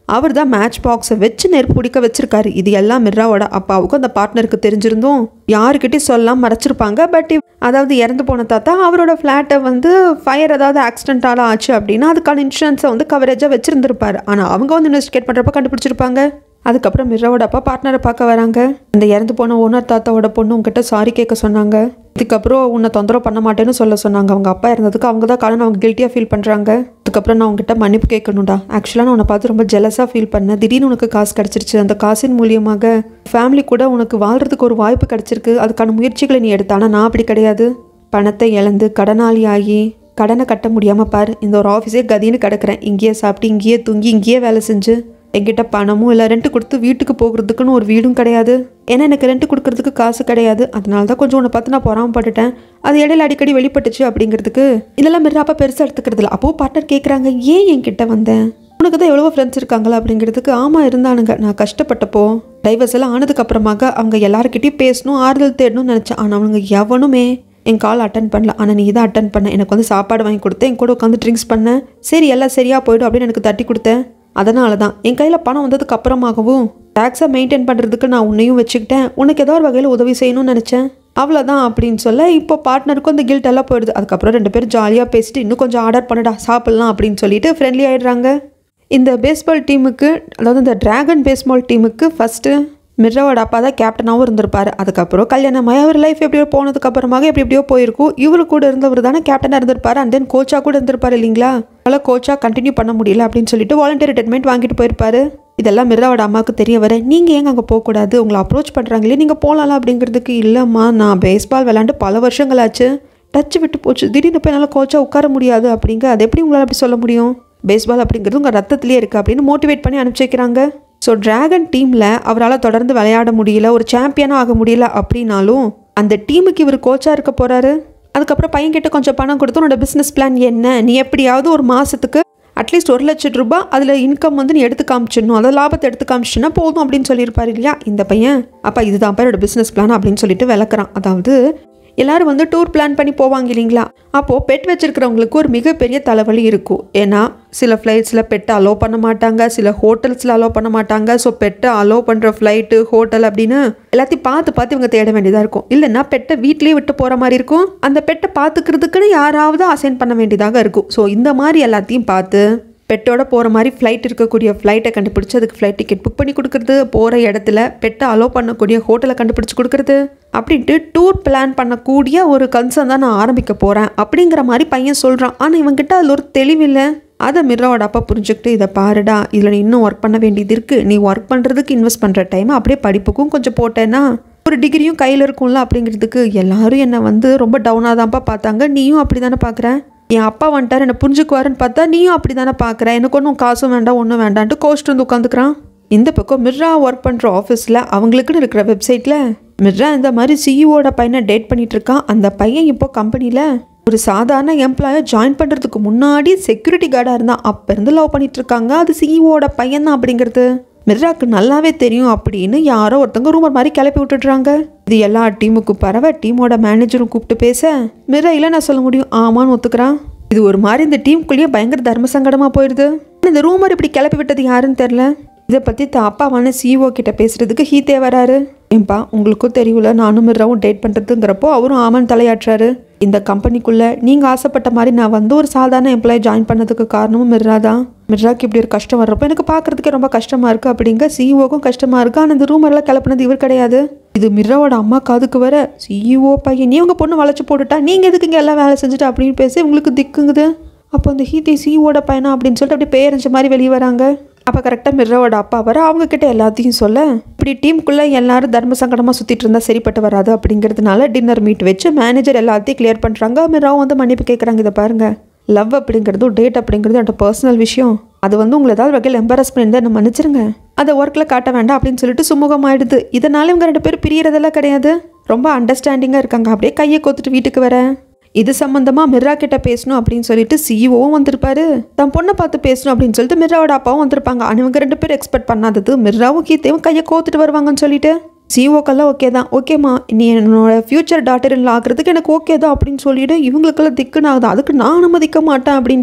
அவர் தான் மேட்ச் பாக்ஸை வச்சு நெருப்பு பிடிக்க வச்சிருக்காரு இது எல்லாம் மிர்ராவோட அப்பாவுக்கும் அந்த பார்ட்னருக்கு தெரிஞ்சிருந்தும் யாருக்கிட்டையும் சொல்லலாம் மறைச்சிருப்பாங்க பட் அதாவது இறந்து போன தாத்தா அவரோட ஃப்ளாட்டை வந்து ஃபயர் ஏதாவது ஆக்சிடென்ட்டால ஆச்சு அப்படின்னா அதுக்கான இன்சூரன்ஸை வந்து கவரேஜாக வச்சிருந்திருப்பாரு ஆனால் அவங்க வந்து இன்வெஸ்டிகேட் பண்ணுறப்ப கண்டுபிடிச்சிருப்பாங்க அதுக்கப்புறம் மிர்ராவோட அப்பா பார்ட்னரை பார்க்க வராங்க அந்த இறந்து போன ஓனர் தாத்தாவோட பொண்ணு உங்ககிட்ட சாரி கேட்க சொன்னாங்க இதுக்கப்புறம் உன்னை தொந்தரவு பண்ண மாட்டேன்னு சொல்ல சொன்னாங்க அவங்க அப்பா இருந்ததுக்கு அவங்க தான் காரணம் அவங்க கில்ட்டியாக ஃபீல் பண்ணுறாங்க அதுக்கப்புறம் நான் உங்ககிட்ட மன்னிப்பு கேட்கணும்டா ஆக்சுவலாக நான் உன்னை பார்த்து ரொம்ப ஜெலஸாக ஃபீல் பண்ணேன் திடீர்னு உனக்கு காசு கிடச்சிருச்சு அந்த காசின் மூலியமாக ஃபேமிலி கூட உனக்கு வாழ்கிறதுக்கு ஒரு வாய்ப்பு கிடச்சிருக்கு அதுக்கான முயற்சிகளை நீ எடுத்த ஆனால் நான் அப்படி கிடையாது பணத்தை இழந்து கடனாளி ஆகி கடனை கட்ட முடியாமல் பாரு இந்த ஒரு ஆஃபீஸே கதின்னு கிடக்குறேன் இங்கேயே சாப்பிட்டு இங்கேயே தூங்கி இங்கேயே வேலை செஞ்சு என்கிட்ட பணமும் இல்லை ரெண்ட் கொடுத்து வீட்டுக்கு போகிறதுக்குன்னு ஒரு வீடும் கிடையாது ஏன்னா எனக்கு ரெண்ட் கொடுக்கறதுக்கு காசு கிடையாது அதனால தான் கொஞ்சம் உன்னை பார்த்து நான் பொறாமப்பட்டுட்டேன் அது இடையில அடிக்கடி வெளிப்பட்டுச்சு அப்படிங்கிறதுக்கு இதெல்லாம் மிர்ராப்பா பெருசாக எடுத்துக்கிறது இல்லை அப்போது பார்ட்னர் கேட்குறாங்க ஏன் என்கிட்ட வந்தேன் உனக்கு தான் எவ்வளோ ஃப்ரெண்ட்ஸ் இருக்காங்களா அப்படிங்கிறதுக்கு ஆமாம் இருந்தானுங்க நான் கஷ்டப்பட்டப்போ டைவர்ஸ் எல்லாம் ஆனதுக்கு அப்புறமாக அவங்க எல்லாருக்கிட்டையும் பேசணும் ஆறுதல் தேடணும்னு நினச்சேன் ஆனால் அவங்க எவனுமே என் கால் அட்டன் பண்ணல ஆனால் நீ தான் அட்டன் பண்ண எனக்கு வந்து சாப்பாடு வாங்கி கொடுத்தேன் என் கூட உட்காந்து ட்ரிங்க்ஸ் பண்ணேன் சரி எல்லாம் சரியாக போய்டும் அப்படின்னு எனக்கு தட்டி கொடுத்தேன் அதனால தான் என் கையில் பணம் வந்ததுக்கு அப்புறமாகவும் டேக்ஸை மெயின்டைன் பண்ணுறதுக்கு நான் உன்னையும் வச்சுக்கிட்டேன் உனக்கு ஏதோ ஒரு வகையில் உதவி செய்யணும்னு நினச்சேன் அவ்வளோதான் அப்படின்னு சொல்ல இப்போ பார்ட்னருக்கும் அந்த கில்ட் எல்லாம் போயிடுது அதுக்கப்புறம் ரெண்டு பேரும் ஜாலியாக பேசிட்டு இன்னும் கொஞ்சம் ஆர்டர் பண்ணுடா சாப்பிட்லாம் அப்படின்னு சொல்லிட்டு ஃப்ரெண்ட்லி ஆயிடுறாங்க இந்த பேஸ்பால் டீமுக்கு அதாவது இந்த டிராகன் பேஸ்பால் டீமுக்கு ஃபஸ்ட்டு மிர்ராவோட அப்பா தான் கேப்டனாகவும் இருந்திருப்பார் அதுக்கப்புறம் கல்யாணமாய் அவர் லைஃப் எப்படியோ போனதுக்கு அப்புறமாக எப்படி எப்படியோ போயிருக்கும் இவரு கூட இருந்தவர் தானே கேப்டனாக இருந்திருப்பாரு அண்ட் தென் கோச்சா கூட இருந்திருப்பாரு இல்லைங்களா அதனால் கோச்சா கண்டினியூ பண்ண முடியல அப்படின்னு சொல்லிட்டு வாலண்டியர் ரிட்டைர்மெண்ட் வாங்கிட்டு போயிருப்பாரு இதெல்லாம் மிர்ராவோட அம்மாவுக்கு தெரிய வர நீங்கள் ஏங்க அங்கே போகக்கூடாது உங்களை அப்ரோச் பண்ணுறாங்களே நீங்கள் போகலாம் அப்படிங்கிறதுக்கு இல்லைம்மா நான் பேஸ்பால் விளாண்டு பல வருஷங்களாச்சு டச் விட்டு போச்சு திடீர்னு போய் என்னால் கோச்சா உட்கார முடியாது அப்படிங்க அது எப்படி உங்களால் அப்படி சொல்ல முடியும் பேஸ்பால் அப்படிங்கிறது உங்கள் ரத்தத்திலே இருக்குது அப்படின்னு மோட்டிவேட் பண்ணி அனுப்பிச்சி வைக்கிறாங்க ஸோ டிராகன் டீமில் அவரால் தொடர்ந்து விளையாட முடியல ஒரு சாம்பியனாக ஆக முடியல அப்படின்னாலும் அந்த டீமுக்கு இவர் கோச்சாக இருக்க போகிறாரு அதுக்கப்புறம் பையன்கிட்ட கொஞ்சம் பணம் கொடுத்து உன்னோட பிஸ்னஸ் பிளான் என்ன நீ எப்படியாவது ஒரு மாதத்துக்கு அட்லீஸ்ட் ஒரு லட்சம் ரூபாய் அதில் இன்கம் வந்து நீ எடுத்து காமிச்சிடணும் அதை லாபத்தை எடுத்து காமிச்சினா போதும் அப்படின்னு சொல்லியிருப்பாரு இல்லையா இந்த பையன் அப்பா இதுதான் என்னோட பிஸ்னஸ் பிளான் அப்படின்னு சொல்லிட்டு விளக்குறான் அதாவது எல்லாரும் வந்து டூர் பிளான் பண்ணி போவாங்க இல்லைங்களா அப்போது பெட் வச்சிருக்கிறவங்களுக்கு ஒரு மிகப்பெரிய தலைவலி இருக்கும் ஏன்னா சில ஃப்ளைட்ஸில் பெட்டை அலோவ் பண்ண மாட்டாங்க சில ஹோட்டல்ஸில் அலோவ் பண்ண மாட்டாங்க ஸோ பெட்டை அலோவ் பண்ணுற ஃப்ளைட்டு ஹோட்டல் அப்படின்னு எல்லாத்தையும் பார்த்து பார்த்து இவங்க தேட வேண்டியதாக இருக்கும் இல்லைன்னா பெட்டை வீட்லேயே விட்டு போகிற மாதிரி இருக்கும் அந்த பெட்டை பார்த்துக்கிறதுக்குன்னு யாராவது அசைன் பண்ண வேண்டியதாக இருக்கும் ஸோ இந்த மாதிரி எல்லாத்தையும் பார்த்து பெட்டோட போகிற மாதிரி ஃப்ளைட் இருக்கக்கூடிய ஃப்ளைட்டை கண்டுபிடிச்சி அதுக்கு ஃப்ளைட் டிக்கெட் புக் பண்ணி கொடுக்குறது போகிற இடத்துல பெட்டை அலோவ் பண்ணக்கூடிய ஹோட்டலை கண்டுபிடிச்சி கொடுக்குறது அப்படின்ட்டு டூர் பிளான் பண்ணக்கூடிய ஒரு கன்சர்ன் தான் நான் ஆரம்பிக்க போகிறேன் அப்படிங்கிற மாதிரி பையன் சொல்கிறான் ஆனால் இவங்கிட்ட அதில் ஒரு தெளிவில்லை அதை மிர்ராவோட அப்பா புரிஞ்சுக்கிட்டு இதை பாருடா இதில் நீ இன்னும் ஒர்க் பண்ண வேண்டியது இருக்குது நீ ஒர்க் பண்ணுறதுக்கு இன்வெஸ்ட் பண்ணுற டைம் அப்படியே படிப்புக்கும் கொஞ்சம் போட்டேன்னா ஒரு டிகிரியும் கையில் இருக்கும்ல அப்படிங்கிறதுக்கு எல்லாரும் என்னை வந்து ரொம்ப டவுனாக தான்ப்பா பார்த்தாங்க நீயும் அப்படி தானே பார்க்குற என் அப்பா வந்துட்டார் என்னை புரிஞ்சுக்குவாருன்னு பார்த்தா நீயும் அப்படி தானே பார்க்குற எனக்கு ஒன்றும் காசும் வேண்டாம் ஒன்றும் வேண்டான்ட்டு கோஸ்ட் வந்து உட்காந்துக்கிறான் இந்த பக்கம் மிர்ரா ஒர்க் பண்ணுற ஆஃபீஸில் அவங்களுக்குன்னு இருக்கிற வெப்சைட்டில் மிர்ரா இந்த மாதிரி சிஇஓட பையனை டேட் பண்ணிட்டு இருக்கான் அந்த பையன் இப்போ கம்பெனியில் ஒரு சாதாரண எம்ப்ளாயை ஜாயின் பண்ணுறதுக்கு முன்னாடி செக்யூரிட்டி கார்டாக இருந்தான் அப்போ இருந்து லவ் பண்ணிட்டு இருக்காங்க அது சிஇஓட பையன் தான் அப்படிங்கிறது மிர்ராக்கு நல்லாவே தெரியும் அப்படின்னு யாரோ ஒருத்தவங்க ரூமர் மாதிரி கிளப்பி விட்டுடுறாங்க இது எல்லா டீமுக்கும் பரவ டீமோட மேனேஜரும் கூப்பிட்டு பேச மிர்ரா இல்லை நான் சொல்ல முடியும் ஆமான்னு ஒத்துக்கிறான் இது ஒரு மாதிரி இந்த டீமுக்குள்ளேயே பயங்கர தர்ம சங்கடமாக போயிடுது இந்த ரூமர் இப்படி கிளப்பி விட்டது யாருன்னு தெரில இதை பற்றி த அப்பாவான சிஇஓ கிட்ட பேசுறதுக்கு ஹீத்தே வராரு ஏன்பா உங்களுக்கும் தெரியல நானும் மிர்ராவும் டேட் பண்ணுறதுங்கிறப்போ அவரும் ஆமான்னு தலையாட்டுறாரு இந்த கம்பெனிக்குள்ளே நீங்கள் ஆசைப்பட்ட மாதிரி நான் வந்து ஒரு சாதாரண எம்ப்ளாயி ஜாயின் பண்ணதுக்கு காரணமும் மிர்ரா தான் மிர்ராக்கு இப்படி ஒரு கஷ்டம் வர்றப்போ எனக்கு பார்க்கறதுக்கே ரொம்ப கஷ்டமாக இருக்குது அப்படிங்க சிஇஓக்கும் கஷ்டமாக இருக்குது ஆனால் இந்த ரூமர்லாம் கிளப்புனது இவர் கிடையாது இது மிர்ராவோட அம்மா காதுக்கு வர சிஇஓ பையன் நீ உங்கள் பொண்ணு வளைச்சு போட்டுட்டா நீங்கள் எதுக்கு இங்கே எல்லாம் வேலை செஞ்சுட்டு அப்படின்னு பேசி உங்களுக்கு திக்குங்குது அப்போ அந்த ஹீத்தி சிஇஓட பையனா அப்படின்னு சொல்லிட்டு அப்படியே பேரஞ்ச மாதிரி வெளியே வராங்க அப்போ கரெக்டாக மிர்ராவோட அப்பா வர அவங்க கிட்ட எல்லாத்தையும் சொல்ல இப்படி டீமுக்குள்ளே எல்லாரும் தர்ம சங்கடமாக சுற்றிட்டு இருந்தால் சரிப்பட்டு வராது அப்படிங்கிறதுனால டின்னர் மீட் வச்சு மேனேஜர் எல்லாத்தையும் கிளியர் பண்ணுறாங்க மிர்ராவும் வந்து மன்னிப்பு கேட்குறாங்க இதை பாருங்க லவ் அப்படிங்கிறதும் டேட் அப்படிங்கிறது என்னோட பர்சனல் விஷயம் அது வந்து உங்களை ஏதாவது வகையில் எம்பரஸ் பண்ணி என்ன மன்னிச்சிருங்க அதை ஒர்க்கில் காட்ட வேண்டாம் அப்படின்னு சொல்லிட்டு சுமூகமாயிடுது இதனால இவங்க ரெண்டு பேரும் பிரியறதெல்லாம் கிடையாது ரொம்ப அண்டர்ஸ்டாண்டிங்காக இருக்காங்க அப்படியே கையை கோத்துட்டு வீட்டுக்கு வர இது சம்மந்தமாக மிர்ரா கிட்ட பேசணும் அப்படின்னு சொல்லிட்டு சிஇஓவும் வந்திருப்பாரு தன் பொண்ணை பார்த்து பேசணும் அப்படின்னு சொல்லிட்டு மிர்ராவோட அப்பாவும் வந்திருப்பாங்க ஆனால் இவங்க ரெண்டு பேரும் எக்ஸ்பெக்ட் பண்ணாதது மிர்ராவும் கீத்தேவும் கையை கோத்துட்டு வருவாங்கன்னு சொல்லிட்டு சிஓக்கெல்லாம் ஓகே தான் ஓகேம்மா நீ என்னோட ஃப்யூச்சர் டாட்டர் ஆகிறதுக்கு எனக்கு ஓகே தான் அப்படின்னு சொல்லிட்டு இவங்களுக்கெல்லாம் திக்குன்னு ஆகுது அதுக்கு நான் அனுமதிக்க மாட்டேன் அப்படின்ட்டு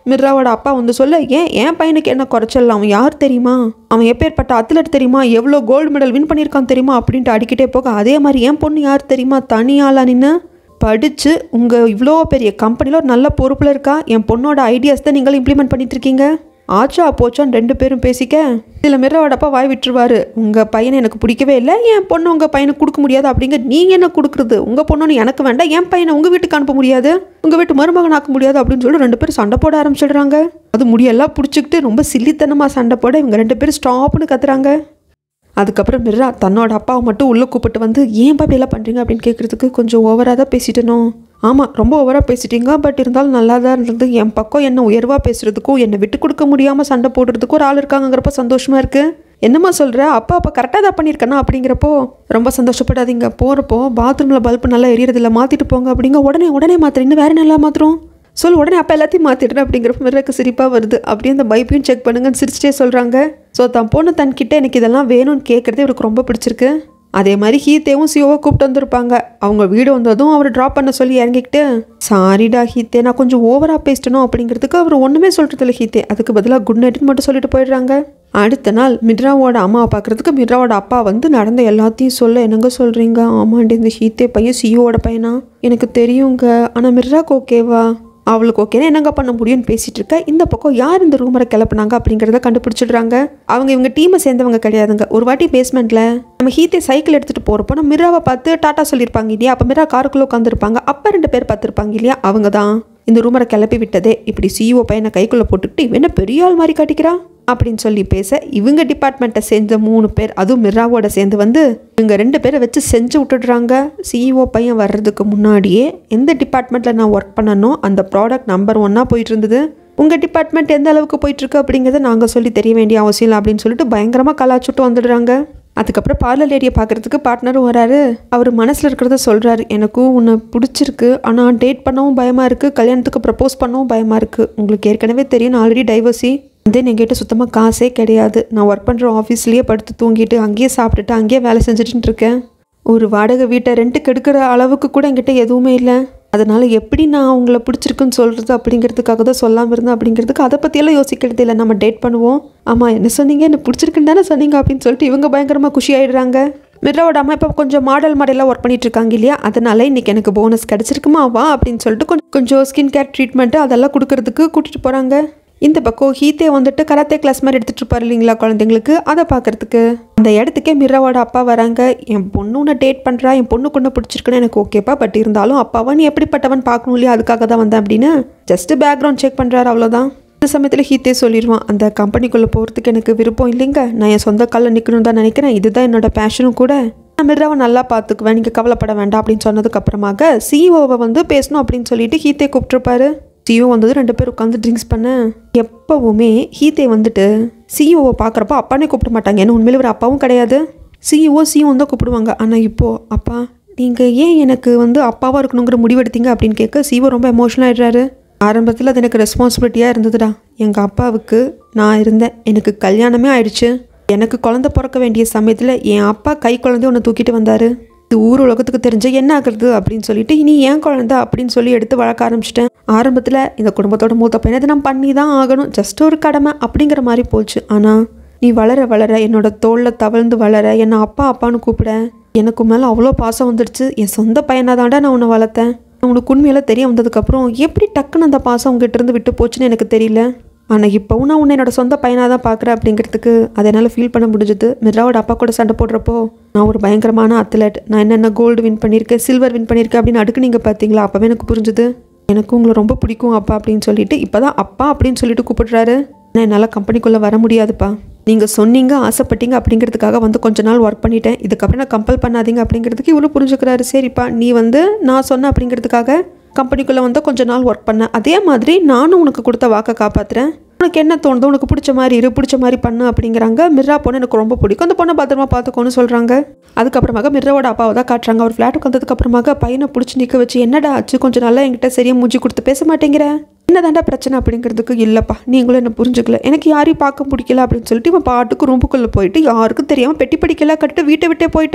மிர்ராவோட அப்பா வந்து சொல்ல ஏன் என் பையனுக்கு என்ன குறைச்சல் அவன் யார் தெரியுமா அவன் எப்பேற்பட்ட அத்லட் தெரியுமா எவ்வளோ கோல்டு மெடல் வின் பண்ணியிருக்கான் தெரியுமா அப்படின்ட்டு அடிக்கிட்டே போக அதே மாதிரி என் பொண்ணு யார் தெரியுமா தனியாளா நின்று படித்து உங்கள் இவ்வளோ பெரிய கம்பெனியில் ஒரு நல்ல பொறுப்பில் இருக்கா என் பொண்ணோட ஐடியாஸ் தான் நீங்களும் இம்ப்ளிமெண்ட் பண்ணிட்டு இருக்கீங்க ஆச்சா போச்சான்னு ரெண்டு பேரும் பேசிக்க இதில் மிரவாடப்பா வாய் விட்டுருவாரு உங்கள் பையனை எனக்கு பிடிக்கவே இல்லை என் பொண்ணு உங்கள் பையனுக்கு கொடுக்க முடியாது அப்படிங்க நீங்கள் என்ன கொடுக்குறது உங்கள் பொண்ணுன்னு எனக்கு வேண்டாம் என் பையனை உங்கள் வீட்டுக்கு அனுப்ப முடியாது உங்கள் வீட்டு மருமகன் ஆக்க முடியாது அப்படின்னு சொல்லி ரெண்டு பேரும் சண்டை போட ஆரம்பிச்சிடுறாங்க அது முடியெல்லாம் பிடிச்சிக்கிட்டு ரொம்ப சில்லித்தனமாக சண்டை போட இவங்க ரெண்டு பேரும் ஸ்டாப்னு கத்துறாங்க அதுக்கப்புறம் மிர்ரா தன்னோட அப்பாவை மட்டும் உள்ளே கூப்பிட்டு வந்து ஏன் பாப்பி எல்லாம் பண்ணுறீங்க அப்படின்னு கேட்குறதுக்கு கொஞ்சம் ஓவராக தான் பேசிட்டனோ ஆமாம் ரொம்ப ஓவராக பேசிட்டீங்க பட் இருந்தாலும் நல்லா தான் இருந்தது என் பக்கம் என்ன உயர்வாக பேசுகிறதுக்கும் என்னை விட்டு கொடுக்க முடியாமல் சண்டை போடுறதுக்கும் ஒரு ஆள் இருக்காங்கங்கிறப்ப சந்தோஷமாக இருக்குது என்னம்மா சொல்கிற அப்பா அப்பா கரெக்டாக தான் பண்ணியிருக்கேனா அப்படிங்கிறப்போ ரொம்ப சந்தோஷப்படாதீங்க போகிறப்போ பாத்ரூமில் பல்பு நல்லா எரியறதில்ல மாற்றிட்டு போங்க அப்படிங்க உடனே உடனே மாத்திரம் இன்னும் வேறு நல்லா மாத்திரம் சொல் உடனே அப்போ எல்லாத்தையும் மாற்றிடுறேன் அப்படிங்கிறப்ப மிரக்கு சிரிப்பாக வருது அப்படியே அந்த பைப்பையும் செக் பண்ணுங்கன்னு சிரிச்சிட்டே சொல்கிறாங்க ஸோ தான் பொண்ணு தன்கிட்ட எனக்கு இதெல்லாம் வேணும்னு கேட்குறது இவருக்கு ரொம்ப பிடிச்சிருக்கு அதே மாதிரி ஹீத்தேவும் சியோவை கூப்பிட்டு வந்திருப்பாங்க அவங்க வீடு வந்ததும் அவர் ட்ராப் பண்ண சொல்லி இறங்கிக்கிட்டு சாரிடா ஹீத்தே நான் கொஞ்சம் ஓவராக பேசிட்டணும் அப்படிங்கிறதுக்கு அவர் ஒன்றுமே சொல்கிறது இல்லை ஹீத்தே அதுக்கு பதிலாக குட் நைட்னு மட்டும் சொல்லிட்டு போயிடுறாங்க அடுத்த நாள் மிட்ராவோட அம்மாவை பார்க்குறதுக்கு மிட்ராவோட அப்பா வந்து நடந்த எல்லாத்தையும் சொல்ல என்னங்க சொல்கிறீங்க ஆமாண்டி இந்த ஹீத்தே பையன் சியோவோட பையனா எனக்கு தெரியுங்க ஆனால் மிர்ராக்கு ஓகேவா அவளுக்கு ஓகேனா என்னங்க பண்ண முடியும்னு பேசிட்டு இருக்க இந்த பக்கம் யார் இந்த ரூமரை கிளப்புனாங்க அப்படிங்கிறத கண்டுபிடிச்சிடுறாங்க அவங்க இவங்க டீமை சேர்ந்தவங்க கிடையாதுங்க ஒரு வாட்டி பேஸ்மெண்ட்ல நம்ம ஹீத்தே சைக்கிள் எடுத்துட்டு போறப்போ நம்ம மிராவை பார்த்து டாட்டா சொல்லியிருப்பாங்க இல்லையா அப்போ மிரா காருக்குள்ள உட்காந்துருப்பாங்க அப்போ ரெண்டு பேர் பார்த்துருப்பாங்க இல்லையா அவங்க தான் இந்த ரூமரை கிளப்பி விட்டதே இப்படி சிஇஓ பையனை கைக்குள்ள போட்டுக்கிட்டு இவன் என்ன பெரிய ஆள் மாதிரி காட்டிக்கிறா அப்படின்னு சொல்லி பேச இவங்க டிபார்ட்மெண்ட்டை சேர்ந்த மூணு பேர் அதுவும் மிராவோட சேர்ந்து வந்து இவங்க ரெண்டு பேரை வச்சு செஞ்சு விட்டுடுறாங்க சிஇஓ பையன் வர்றதுக்கு முன்னாடியே எந்த டிபார்ட்மெண்ட்டில் நான் ஒர்க் பண்ணனோ அந்த ப்ராடக்ட் நம்பர் ஒன்னாக போயிட்டு இருந்தது உங்கள் டிபார்ட்மெண்ட் எந்த அளவுக்கு போயிட்டுருக்கு அப்படிங்கிறத நாங்கள் சொல்லி தெரிய வேண்டிய அவசியம் இல்லை அப்படின்னு சொல்லிட்டு பயங்கரமாக கலாச்சுட்டு வந்துடுறாங்க அதுக்கப்புறம் பார்லர் லேடியை பார்க்குறதுக்கு பார்ட்னரும் வராரு அவர் மனசில் இருக்கிறத சொல்கிறாரு எனக்கும் உன்னை பிடிச்சிருக்கு ஆனால் டேட் பண்ணவும் பயமாக இருக்குது கல்யாணத்துக்கு ப்ரப்போஸ் பண்ணவும் பயமாக இருக்குது உங்களுக்கு ஏற்கனவே தெரியும் நான் ஆல்ரெடி டைவர்சி தென் என்கிட்ட சுத்தமாக காசே கிடையாது நான் ஒர்க் பண்ணுற ஆஃபீஸ்லேயே படுத்து தூங்கிட்டு அங்கேயே சாப்பிட்டுட்டு அங்கேயே வேலை செஞ்சுட்டு இருக்கேன் ஒரு வாடகை வீட்டை ரெண்ட்டுக்கு எடுக்கிற அளவுக்கு கூட என்கிட்ட எதுவுமே இல்லை அதனால் எப்படி நான் உங்களை பிடிச்சிருக்குன்னு சொல்கிறது அப்படிங்கிறதுக்காக தான் சொல்லாமல் இருந்தேன் அப்படிங்கிறதுக்கு அதை பற்றியெல்லாம் யோசிக்கிறது இல்லை நம்ம டேட் பண்ணுவோம் ஆமாம் என்ன சொன்னீங்க என்ன பிடிச்சிருக்குன்னு தானே சொன்னீங்க அப்படின்னு சொல்லிட்டு இவங்க பயங்கரமாக குஷி ஆயிடுறாங்க மிர்ராவோட அம்மா இப்போ கொஞ்சம் மாடல் மாடலாக ஒர்க் பண்ணிட்டு இருக்காங்க இல்லையா அதனால இன்னைக்கு எனக்கு போனஸ் கிடச்சிருக்குமா வா அப்படின்னு சொல்லிட்டு கொஞ்சம் கொஞ்சம் ஸ்கின் கேர் ட்ரீட்மெண்ட்டு அதெல்லாம் கொடுக்கறதுக்கு கூட்டிகிட்டு போகிறாங்க இந்த பக்கம் ஹீத்தே வந்துட்டு கராத்தே கிளாஸ் மாதிரி எடுத்துட்டு இருப்பாரு இல்லைங்களா குழந்தைங்களுக்கு அதை பார்க்கறதுக்கு அந்த இடத்துக்கே மிராவோட அப்பா வராங்க என் பொண்ணு உன்னை டேட் பண்ணுறா என் பொண்ணு கொண்டு பிடிச்சிருக்குன்னு எனக்கு ஓகேப்பா பட் இருந்தாலும் அப்பாவா நீ எப்படிப்பட்டவன் பார்க்கணும் இல்லையா அதுக்காக தான் வந்தேன் அப்படின்னு ஜஸ்ட் பேக்ரவுண்ட் செக் பண்ணுறாரு அவ்வளோதான் அந்த சமயத்தில் ஹீத்தே சொல்லிடுவான் அந்த கம்பெனிக்குள்ளே போகிறதுக்கு எனக்கு விருப்பம் இல்லைங்க நான் என் சொந்த காலில் நிற்கணும்னு தான் நினைக்கிறேன் இதுதான் என்னோட பேஷனும் கூட நான் மிர்ராவை நல்லா பார்த்துக்குவேன் நீங்கள் கவலைப்பட வேண்டாம் அப்படின்னு சொன்னதுக்கு அப்புறமாக சிஇஓவை வந்து பேசணும் அப்படின்னு சொல்லிட்டு ஹீத்தே கூப்பிட்டுருப்பாரு சிஇஓ வந்தது ரெண்டு பேர் உட்காந்து ட்ரிங்க்ஸ் பண்ண எப்போவுமே ஹீத்தே வந்துட்டு சிஇஓவை பார்க்குறப்போ அப்பானே கூப்பிட மாட்டாங்க ஏன்னா உண்மையிலே ஒரு அப்பாவும் கிடையாது சிஇஓ சிஇஓ தான் கூப்பிடுவாங்க ஆனால் இப்போது அப்பா நீங்கள் ஏன் எனக்கு வந்து அப்பாவாக இருக்கணுங்கிற முடிவெடுத்தீங்க அப்படின்னு கேட்க சிஇஓ ரொம்ப எமோஷனல் ஆயிடுறாரு ஆரம்பத்தில் அது எனக்கு ரெஸ்பான்சிபிலிட்டியாக இருந்ததுடா எங்கள் அப்பாவுக்கு நான் இருந்தேன் எனக்கு கல்யாணமே ஆயிடுச்சு எனக்கு குழந்தை பிறக்க வேண்டிய சமயத்தில் என் அப்பா கை குழந்தை ஒன்று தூக்கிட்டு வந்தார் இது ஊர் உலகத்துக்கு தெரிஞ்ச என்ன ஆகுறது அப்படின்னு சொல்லிட்டு இனி ஏன் குழந்தை அப்படின்னு சொல்லி எடுத்து வளர்க்க ஆரம்பிச்சிட்டேன் ஆரம்பத்தில் இந்த குடும்பத்தோட மூத்த பையனை இதை நான் பண்ணி தான் ஆகணும் ஜஸ்ட் ஒரு கடமை அப்படிங்கிற மாதிரி போச்சு ஆனால் நீ வளர வளர என்னோட தோளில் தவழ்ந்து வளர என்னை அப்பா அப்பான்னு கூப்பிட எனக்கு மேலே அவ்வளோ பாசம் வந்துடுச்சு என் சொந்த பையனாக தான்டா நான் உன்னை வளர்த்தேன் உனக்கு உண்மையில தெரிய வந்ததுக்கப்புறம் எப்படி டக்குன்னு அந்த பாசம் உங்ககிட்ட இருந்து விட்டு போச்சுன்னு எனக்கு தெரியல ஆனால் இப்போவும் நான் உன்னை என்னோட சொந்த பையனாக தான் பார்க்குறேன் அப்படிங்கிறதுக்கு அதை என்னால் ஃபீல் பண்ண முடிஞ்சுது மிர்ராவோட அப்பா கூட சண்டை போடுறப்போ நான் ஒரு பயங்கரமான அத்லட் நான் என்னென்ன கோல்டு வின் பண்ணியிருக்கேன் சில்வர் வின் பண்ணியிருக்கேன் அப்படின்னு அடுக்கு நீங்கள் பார்த்தீங்களா அப்போவே எனக்கு புரிஞ்சுது எனக்கு உங்களை ரொம்ப பிடிக்கும் அப்பா அப்படின்னு சொல்லிட்டு இப்போ தான் அப்பா அப்படின்னு சொல்லிட்டு கூப்பிடுறாரு ஆனால் என்னால் கம்பெனிக்குள்ளே வர முடியாதுப்பா நீங்கள் சொன்னீங்க ஆசைப்பட்டீங்க அப்படிங்கிறதுக்காக வந்து கொஞ்ச நாள் ஒர்க் பண்ணிட்டேன் இதுக்கப்புறம் நான் கம்பல் பண்ணாதீங்க அப்படிங்கிறதுக்கு இவ்வளோ புரிஞ்சுக்கிறாரு சரிப்பா நீ வந்து நான் சொன்னேன் அப்படிங்கிறதுக்காக கம்பெனிக்குள்ளே வந்து கொஞ்ச நாள் ஒர்க் பண்ணேன் அதே மாதிரி நானும் உனக்கு கொடுத்த வாக்கை காப்பாற்றுறேன் உனக்கு என்ன தோணுதோ உனக்கு பிடிச்ச மாதிரி இரு பிடிச்ச மாதிரி பண்ணு அப்படிங்கிறாங்க மிர்ரா பொண்ணு எனக்கு ரொம்ப பிடிக்கும் அந்த பொண்ணை பத்திரமா பார்த்துக்கோன்னு சொல்கிறாங்க அதுக்கப்புறமாக மிர்ராவோட அப்பாவை தான் காட்டுறாங்க அவர் ஃப்ளாட்டுக்கு வந்ததுக்கு அப்புறமாக பையனை பிடிச்சி நிற்க வச்சு என்னடா ஆச்சு கொஞ்சம் நல்லா என்கிட்ட சரியாக மூஞ்சி கொடுத்து பேச மாட்டேங்கிற என்னதாண்டா பிரச்சனை அப்படிங்கிறதுக்கு இல்லைப்பா நீங்களும் என்ன புரிஞ்சுக்கல எனக்கு யாரையும் பார்க்க பிடிக்கல அப்படின்னு சொல்லிட்டு இவன் பாட்டுக்கு ரூமுக்குள்ளே போயிட்டு யாருக்கும் தெரியாமல் பெட்டி படிக்கலாம் கட்டு வீட்டை விட்டே போயிட்டான்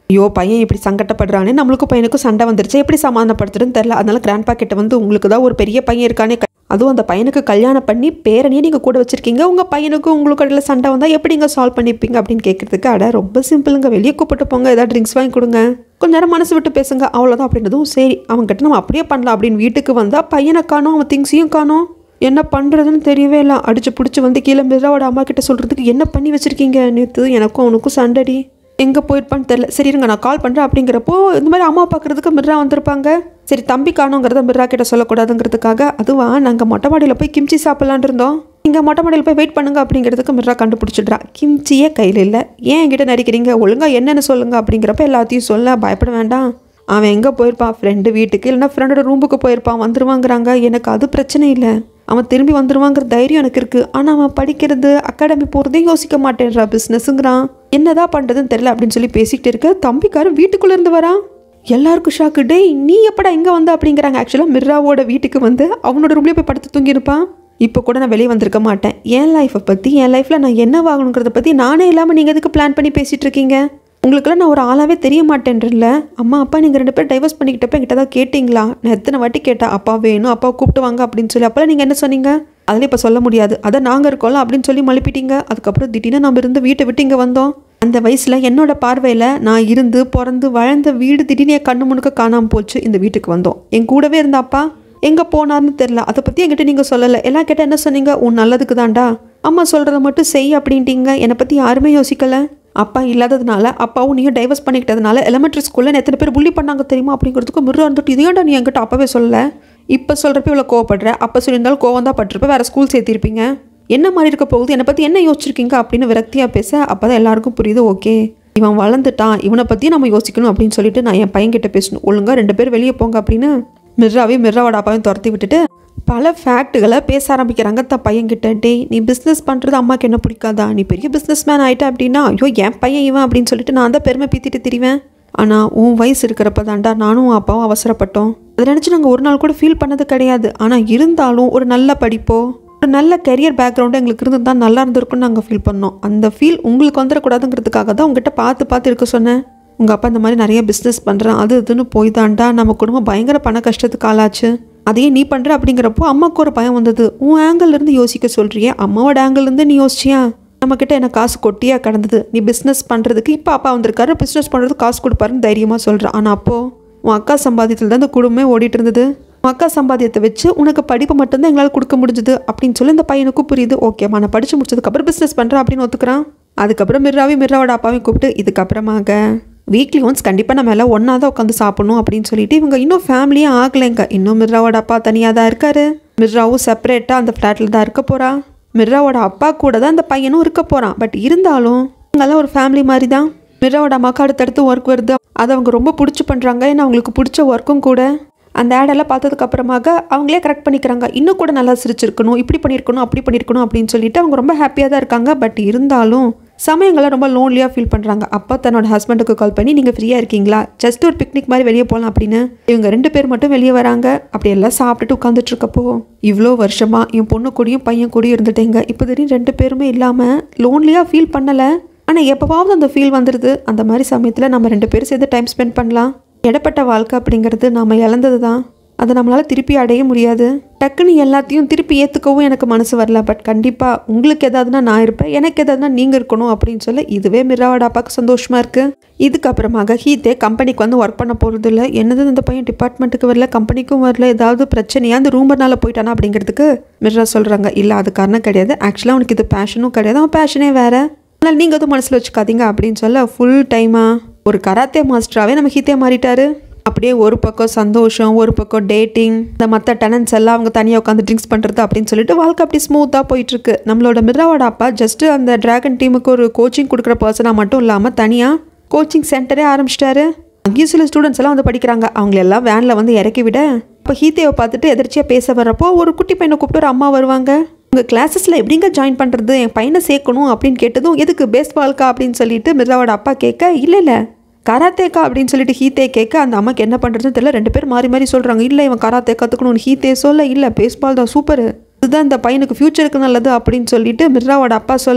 ஐயோ பையன் இப்படி சங்கட்டப்படுறானே நம்மளுக்கும் பையனுக்கும் சண்டை வந்துருச்சு எப்படி சமாதானப்படுத்துறதுன்னு தெரில அதனால கிராண்ட் பாக்கெட்டை வந்து உங்களுக்கு தான் ஒரு பெரிய பையன் இருக்கானே க- அதுவும் அந்த பையனுக்கு கல்யாணம் பண்ணி பேரனையே நீங்கள் கூட வச்சிருக்கீங்க உங்கள் பையனுக்கும் உங்களுக்கு இடையில சண்டை வந்தால் எப்படிங்க சால்வ் பண்ணிப்பீங்க அப்படின்னு கேட்கறதுக்கு அட ரொம்ப சிம்பிளுங்க வெளியே கூப்பிட்டு போங்க ஏதாவது ட்ரிங்க்ஸ் வாங்கி கொடுங்க கொஞ்ச நேரம் மனசு விட்டு பேசுங்க அவ்வளோதான் அப்படின்றதும் சரி அவன்கிட்ட நம்ம அப்படியே பண்ணலாம் அப்படின்னு வீட்டுக்கு வந்தால் பையனை காணோம் அவன் திங்ஸையும் காணோம் என்ன பண்ணுறதுன்னு தெரியவே இல்லை அடிச்சு பிடிச்சி வந்து கீழே மிராவோட அம்மா கிட்ட சொல்கிறதுக்கு என்ன பண்ணி வச்சிருக்கீங்க நேற்று எனக்கும் அவனுக்கும் சண்டடி எங்கே போயிருப்பான்னு தெரில சரி இருங்க நான் கால் பண்ணுறேன் அப்படிங்கிறப்போ இந்த மாதிரி அம்மா பார்க்குறதுக்கு மிர்ரா வந்திருப்பாங்க சரி தம்பி காணுங்கிறத மிர்ரா கிட்ட சொல்லக்கூடாதுங்கிறதுக்காக அதுவா நாங்கள் மொட்டை மாடியில் போய் கிம்ச்சி சாப்பிட்லான் இருந்தோம் இங்கே மொட்டை மாடியில் போய் வெயிட் பண்ணுங்க அப்படிங்கிறதுக்கு மிர்ரா கண்டுபிடிச்சிடுறா கிம்ச்சியே கையில் இல்லை ஏன் என்கிட்ட நடிக்கிறீங்க ஒழுங்கா என்னென்னு சொல்லுங்க அப்படிங்கிறப்ப எல்லாத்தையும் சொல்ல பயப்பட வேண்டாம் அவன் எங்கே போயிருப்பான் ஃப்ரெண்டு வீட்டுக்கு இல்லைன்னா ஃப்ரெண்டோட ரூமுக்கு போயிருப்பான் வந்துருவாங்கிறாங்க எனக்கு அது பிரச்சனை இல்லை அவன் திரும்பி வந்துருவாங்கிற தைரியம் எனக்கு இருக்கு ஆனால் அவன் படிக்கிறது அகாடமி போகிறதே யோசிக்க மாட்டேன்றா பிஸ்னஸுங்கிறான் என்னதான் பண்ணுறதுன்னு தெரியல அப்படின்னு சொல்லி பேசிக்கிட்டு இருக்க தம்பிக்காரன் வீட்டுக்குள்ளே இருந்து வரான் எல்லாருக்கும் ஷாக்கு டேய் நீ எப்படா இங்கே வந்த அப்படிங்கிறாங்க ஆக்சுவலாக மிர்ராவோட வீட்டுக்கு வந்து அவனோட ரூம்லேயே போய் படுத்து தூங்கியிருப்பான் இப்போ கூட நான் வெளியே வந்திருக்க மாட்டேன் என் லைஃப்பை பற்றி என் லைஃப்பில் நான் என்ன வாங்கணுங்கிறத பற்றி நானே இல்லாமல் நீங்கள் எதுக்கு பிளான் பண்ணி பேசிகிட்டு இருக்கீங்க உங்களுக்கெல்லாம் நான் ஒரு ஆளாவே தெரிய மாட்டேன்றல அம்மா அப்பா நீங்கள் ரெண்டு பேரும் டைவர்ஸ் பண்ணிக்கிட்டப்ப என்கிட்ட தான் கேட்டிங்களா நான் எத்தனை வாட்டி கேட்டேன் அப்பா வேணும் அப்பா கூப்பிட்டு வாங்க அப்படின்னு சொல்லி அப்போல்லாம் நீங்கள் என்ன சொன்னீங்க அதில் இப்போ சொல்ல முடியாது அதை நாங்கள் இருக்கோம்ல அப்படின்னு சொல்லி மழுப்பிட்டீங்க அதுக்கப்புறம் திடீர்னு நம்ம இருந்து வீட்டை விட்டு இங்கே வந்தோம் அந்த வயசில் என்னோட பார்வையில் நான் இருந்து பிறந்து வளர்ந்த வீடு திடீர்னு என் கண்ணு முழுக்க காணாமல் போச்சு இந்த வீட்டுக்கு வந்தோம் என் கூடவே இருந்த அப்பா எங்கே போனார்னு தெரில அதை பற்றி என்கிட்ட நீங்கள் சொல்லலை எல்லாம் கேட்டால் என்ன சொன்னீங்க உன் நல்லதுக்கு தான்டா அம்மா சொல்கிறத மட்டும் செய் அப்படின்ட்டீங்க என்னை பற்றி யாருமே யோசிக்கலை அப்பா இல்லாததுனால அப்பாவும் நீயும் டைவர்ஸ் பண்ணிக்கிட்டதுனால எலிமெண்ட்ரி ஸ்கூலில் எத்தனை பேர் புள்ளி பண்ணாங்க தெரியுமா அப்படிங்கிறதுக்கு மிரு வந்துட்டு இதையாண்டா நீ என்கிட்ட அப்பவே சொல்லல இப்போ சொல்கிறப்ப இவ்வளோ கோவப்படுற அப்போ சொல்லியிருந்தாலும் கோவம் தான் பட்டிருப்ப வேறு ஸ்கூல் சேர்த்திருப்பீங்க என்ன மாதிரி இருக்க போகுது என்னை பற்றி என்ன யோசிச்சிருக்கீங்க அப்படின்னு விரக்தியாக பேச அப்போ தான் எல்லாருக்கும் புரியுது ஓகே இவன் வளர்ந்துட்டான் இவனை பற்றி நம்ம யோசிக்கணும் அப்படின்னு சொல்லிட்டு நான் என் பையன்கிட்ட பேசணும் ஒழுங்காக ரெண்டு பேர் வெளியே போங்க அப்படின்னு மிர்ராவையும் மிர்ராவோட அப்பாவையும் துரத்தி விட்டுட்டு பல ஃபேக்ட்டுகளை பேச ஆரம்பிக்கிறாங்க தன் பையன்கிட்ட டேய் நீ பிஸ்னஸ் பண்ணுறது அம்மாக்கு என்ன பிடிக்காதா நீ பெரிய பிஸ்னஸ் மேன் ஆகிட்ட அப்படின்னா ஐயோ என் பையன் இவன் அப்படின்னு சொல்லிட்டு நான் தான் பெருமை பீத்திட்டு திரிவேன் ஆனால் உன் வயசு இருக்கிறப்ப தாண்டா நானும் உன் அப்பாவும் அவசரப்பட்டோம் அதை நினச்சி நாங்கள் ஒரு நாள் கூட ஃபீல் பண்ணது கிடையாது ஆனால் இருந்தாலும் ஒரு நல்ல படிப்போ ஒரு நல்ல கெரியர் பேக்ரவுண்டு எங்களுக்கு இருந்து தான் நல்லா இருந்திருக்கும்னு நாங்கள் ஃபீல் பண்ணோம் அந்த ஃபீல் உங்களுக்கு வந்துடக்கூடாதுங்கிறதுக்காக தான் உங்ககிட்ட பார்த்து பார்த்து இருக்க சொன்னேன் உங்கள் அப்பா இந்த மாதிரி நிறைய பிஸ்னஸ் பண்ணுறேன் அது இதுன்னு போய் தாண்டா நம்ம குடும்பம் பயங்கர பண கஷ்டத்துக்கு ஆளாச்சு அதையே நீ பண்ணுற அப்படிங்கிறப்போ அம்மாவுக்கு ஒரு பயம் வந்தது உன் ஆங்கிள் இருந்து யோசிக்க சொல்றியே அம்மாவோட ஆங்கிள் இருந்து நீ யோசிச்சியா நம்மக்கிட்ட என்ன காசு கொட்டியாக கடந்தது நீ பிஸ்னஸ் பண்ணுறதுக்கு இப்போ அப்பா வந்திருக்காரு பிஸ்னஸ் பண்ணுறதுக்கு காசு கொடுப்பாருன்னு தைரியமாக சொல்கிறேன் ஆனால் அப்போது உன் அக்கா சம்பாதியத்தில் தான் இந்த குடும்பமே ஓடிட்டு இருந்தது உன் அக்கா சம்பாதியத்தை வச்சு உனக்கு படிப்பு மட்டும்தான் எங்களால் கொடுக்க முடிஞ்சுது அப்படின்னு சொல்லி இந்த பையனுக்கும் புரியுது ஓகேம்மா நான் படித்து முடிச்சதுக்கப்புறம் பிஸ்னஸ் பண்ணுறேன் அப்படின்னு ஒத்துக்கிறான் அதுக்கப்புறம் மிர்ராவையும் மிர்ராவோட அப்பாவையும் கூப்பிட்டு இதுக்கப்புறமாக வீக்லி ஒன்ஸ் கண்டிப்பாக நம்ம எல்லாம் ஒன்றா தான் உட்காந்து சாப்பிடணும் அப்படின்னு சொல்லிட்டு இவங்க இன்னும் ஃபேமிலியாக ஆகலைங்க இன்னும் மிர்ராவோட அப்பா தனியாக தான் இருக்காரு மிர்ராவும் செப்பரேட்டாக அந்த ஃப்ளாட்டில் தான் இருக்க போகிறா மிர்ராவோட அப்பா கூட தான் அந்த பையனும் இருக்க போகிறான் பட் இருந்தாலும் இவங்கெல்லாம் ஒரு ஃபேமிலி மாதிரி தான் மிர்ராவோட அம்மாவுக்கு அடுத்தடுத்து ஒர்க் வருது அதை அவங்க ரொம்ப பிடிச்சி பண்ணுறாங்க ஏன்னா அவங்களுக்கு பிடிச்ச ஒர்க்கும் கூட அந்த ஆடெல்லாம் பார்த்ததுக்கு அப்புறமாக அவங்களே கரெக்ட் பண்ணிக்கிறாங்க இன்னும் கூட நல்லா சிரிச்சிருக்கணும் இப்படி பண்ணியிருக்கணும் அப்படி பண்ணியிருக்கணும் அப்படின்னு சொல்லிட்டு அவங்க ரொம்ப ஹாப்பியாக தான் இருக்காங்க பட் இருந்தாலும் சமயங்களை ரொம்ப லோன்லியாக ஃபீல் பண்ணுறாங்க அப்பா தன்னோட ஹஸ்பண்டுக்கு கால் பண்ணி நீங்கள் ஃப்ரீயாக இருக்கீங்களா ஜஸ்ட் ஒரு பிக்னிக் மாதிரி வெளியே போகலாம் அப்படின்னு இவங்க ரெண்டு பேர் மட்டும் வெளியே வராங்க அப்படி எல்லாம் சாப்பிட்டுட்டு உட்காந்துட்டு இருக்கப்போ இவ்வளோ வருஷமா என் பொண்ணு கூடயும் பையன் கூடயும் இருந்துட்டேங்க இப்போ திடீர்னு ரெண்டு பேருமே இல்லாமல் லோன்லியாக ஃபீல் பண்ணலை ஆனால் எப்போவாவது அந்த ஃபீல் வந்துடுது அந்த மாதிரி சமயத்தில் நம்ம ரெண்டு பேரும் சேர்ந்து டைம் ஸ்பெண்ட் பண்ணலாம் இடப்பட்ட வாழ்க்கை அப்படிங்கிறது நாம் இழந்தது தான் அதை நம்மளால் திருப்பி அடைய முடியாது டக்குன்னு எல்லாத்தையும் திருப்பி ஏற்றுக்கவும் எனக்கு மனசு வரல பட் கண்டிப்பாக உங்களுக்கு எதாவதுனா நான் இருப்பேன் எனக்கு எதாவதுனா நீங்கள் இருக்கணும் அப்படின்னு சொல்ல இதுவே மிராவோட அப்பாவுக்கு சந்தோஷமாக இருக்குது இதுக்கப்புறமாக ஹீத்தே கம்பெனிக்கு வந்து ஒர்க் பண்ண போகிறது இல்லை என்னது இந்த பையன் டிபார்ட்மெண்ட்டுக்கு வரல கம்பெனிக்கும் வரல ஏதாவது பிரச்சனையா அந்த ரூமர்னால போயிட்டானா அப்படிங்கிறதுக்கு மிர்ரா சொல்கிறாங்க இல்லை அது காரணம் கிடையாது ஆக்சுவலாக அவனுக்கு இது பேஷனும் கிடையாது அவன் பேஷனே வேறு அதனால் நீங்கள் எதுவும் மனசில் வச்சுக்காதீங்க அப்படின்னு சொல்ல ஃபுல் டைமாக ஒரு கராத்தே மாஸ்டராகவே நம்ம ஹீத்தே மாறிட்டாரு அப்படியே ஒரு பக்கம் சந்தோஷம் ஒரு பக்கம் டேட்டிங் இந்த மற்ற டெனன்ஸ் எல்லாம் அவங்க தனியாக உட்காந்து ட்ரிங்க்ஸ் பண்ணுறது அப்படின்னு சொல்லிட்டு வாழ்க்கை அப்படி ஸ்மூத்தாக போயிட்டுருக்கு நம்மளோட மிர்ராவோட அப்பா ஜஸ்ட்டு அந்த டிராகன் டீமுக்கு ஒரு கோச்சிங் கொடுக்குற பர்சனாக மட்டும் இல்லாமல் தனியாக கோச்சிங் சென்டரே ஆரம்பிச்சிட்டாரு அங்கேயும் சில ஸ்டூடெண்ட்ஸ் எல்லாம் வந்து படிக்கிறாங்க அவங்கள எல்லாம் வேனில் வந்து இறக்கி விட இப்போ ஹீத்தேவை பார்த்துட்டு எதிர்ச்சியாக பேச வர்றப்போ ஒரு குட்டி பையனை கூப்பிட்டு ஒரு அம்மா வருவாங்க உங்கள் கிளாஸஸில் எப்படிங்க ஜாயின் பண்ணுறது என் பையனை சேர்க்கணும் அப்படின்னு கேட்டதும் எதுக்கு பேஸ்பால்க்கா அப்படின்னு சொல்லிட்டு மிர்ராவோட அப்பா கேட்க இல்லை இல்லை கராத்தேக்கா அப்படின்னு சொல்லிட்டு ஹீத்தே கேட்க அந்த அம்மாக்கு என்ன பண்ணுறதுன்னு தெரியல ரெண்டு பேர் மாறி மாறி சொல்கிறாங்க இல்லை இவன் கராத்தே கற்றுக்கணும்னு ஹீத்தே சொல்ல இல்லை பேஸ்பால் தான் சூப்பர் இதுதான் இந்த பையனுக்கு ஃப்யூச்சருக்கு நல்லது அப்படின்னு சொல்லிட்டு மிர்ராவோட அப்பா சொல்ல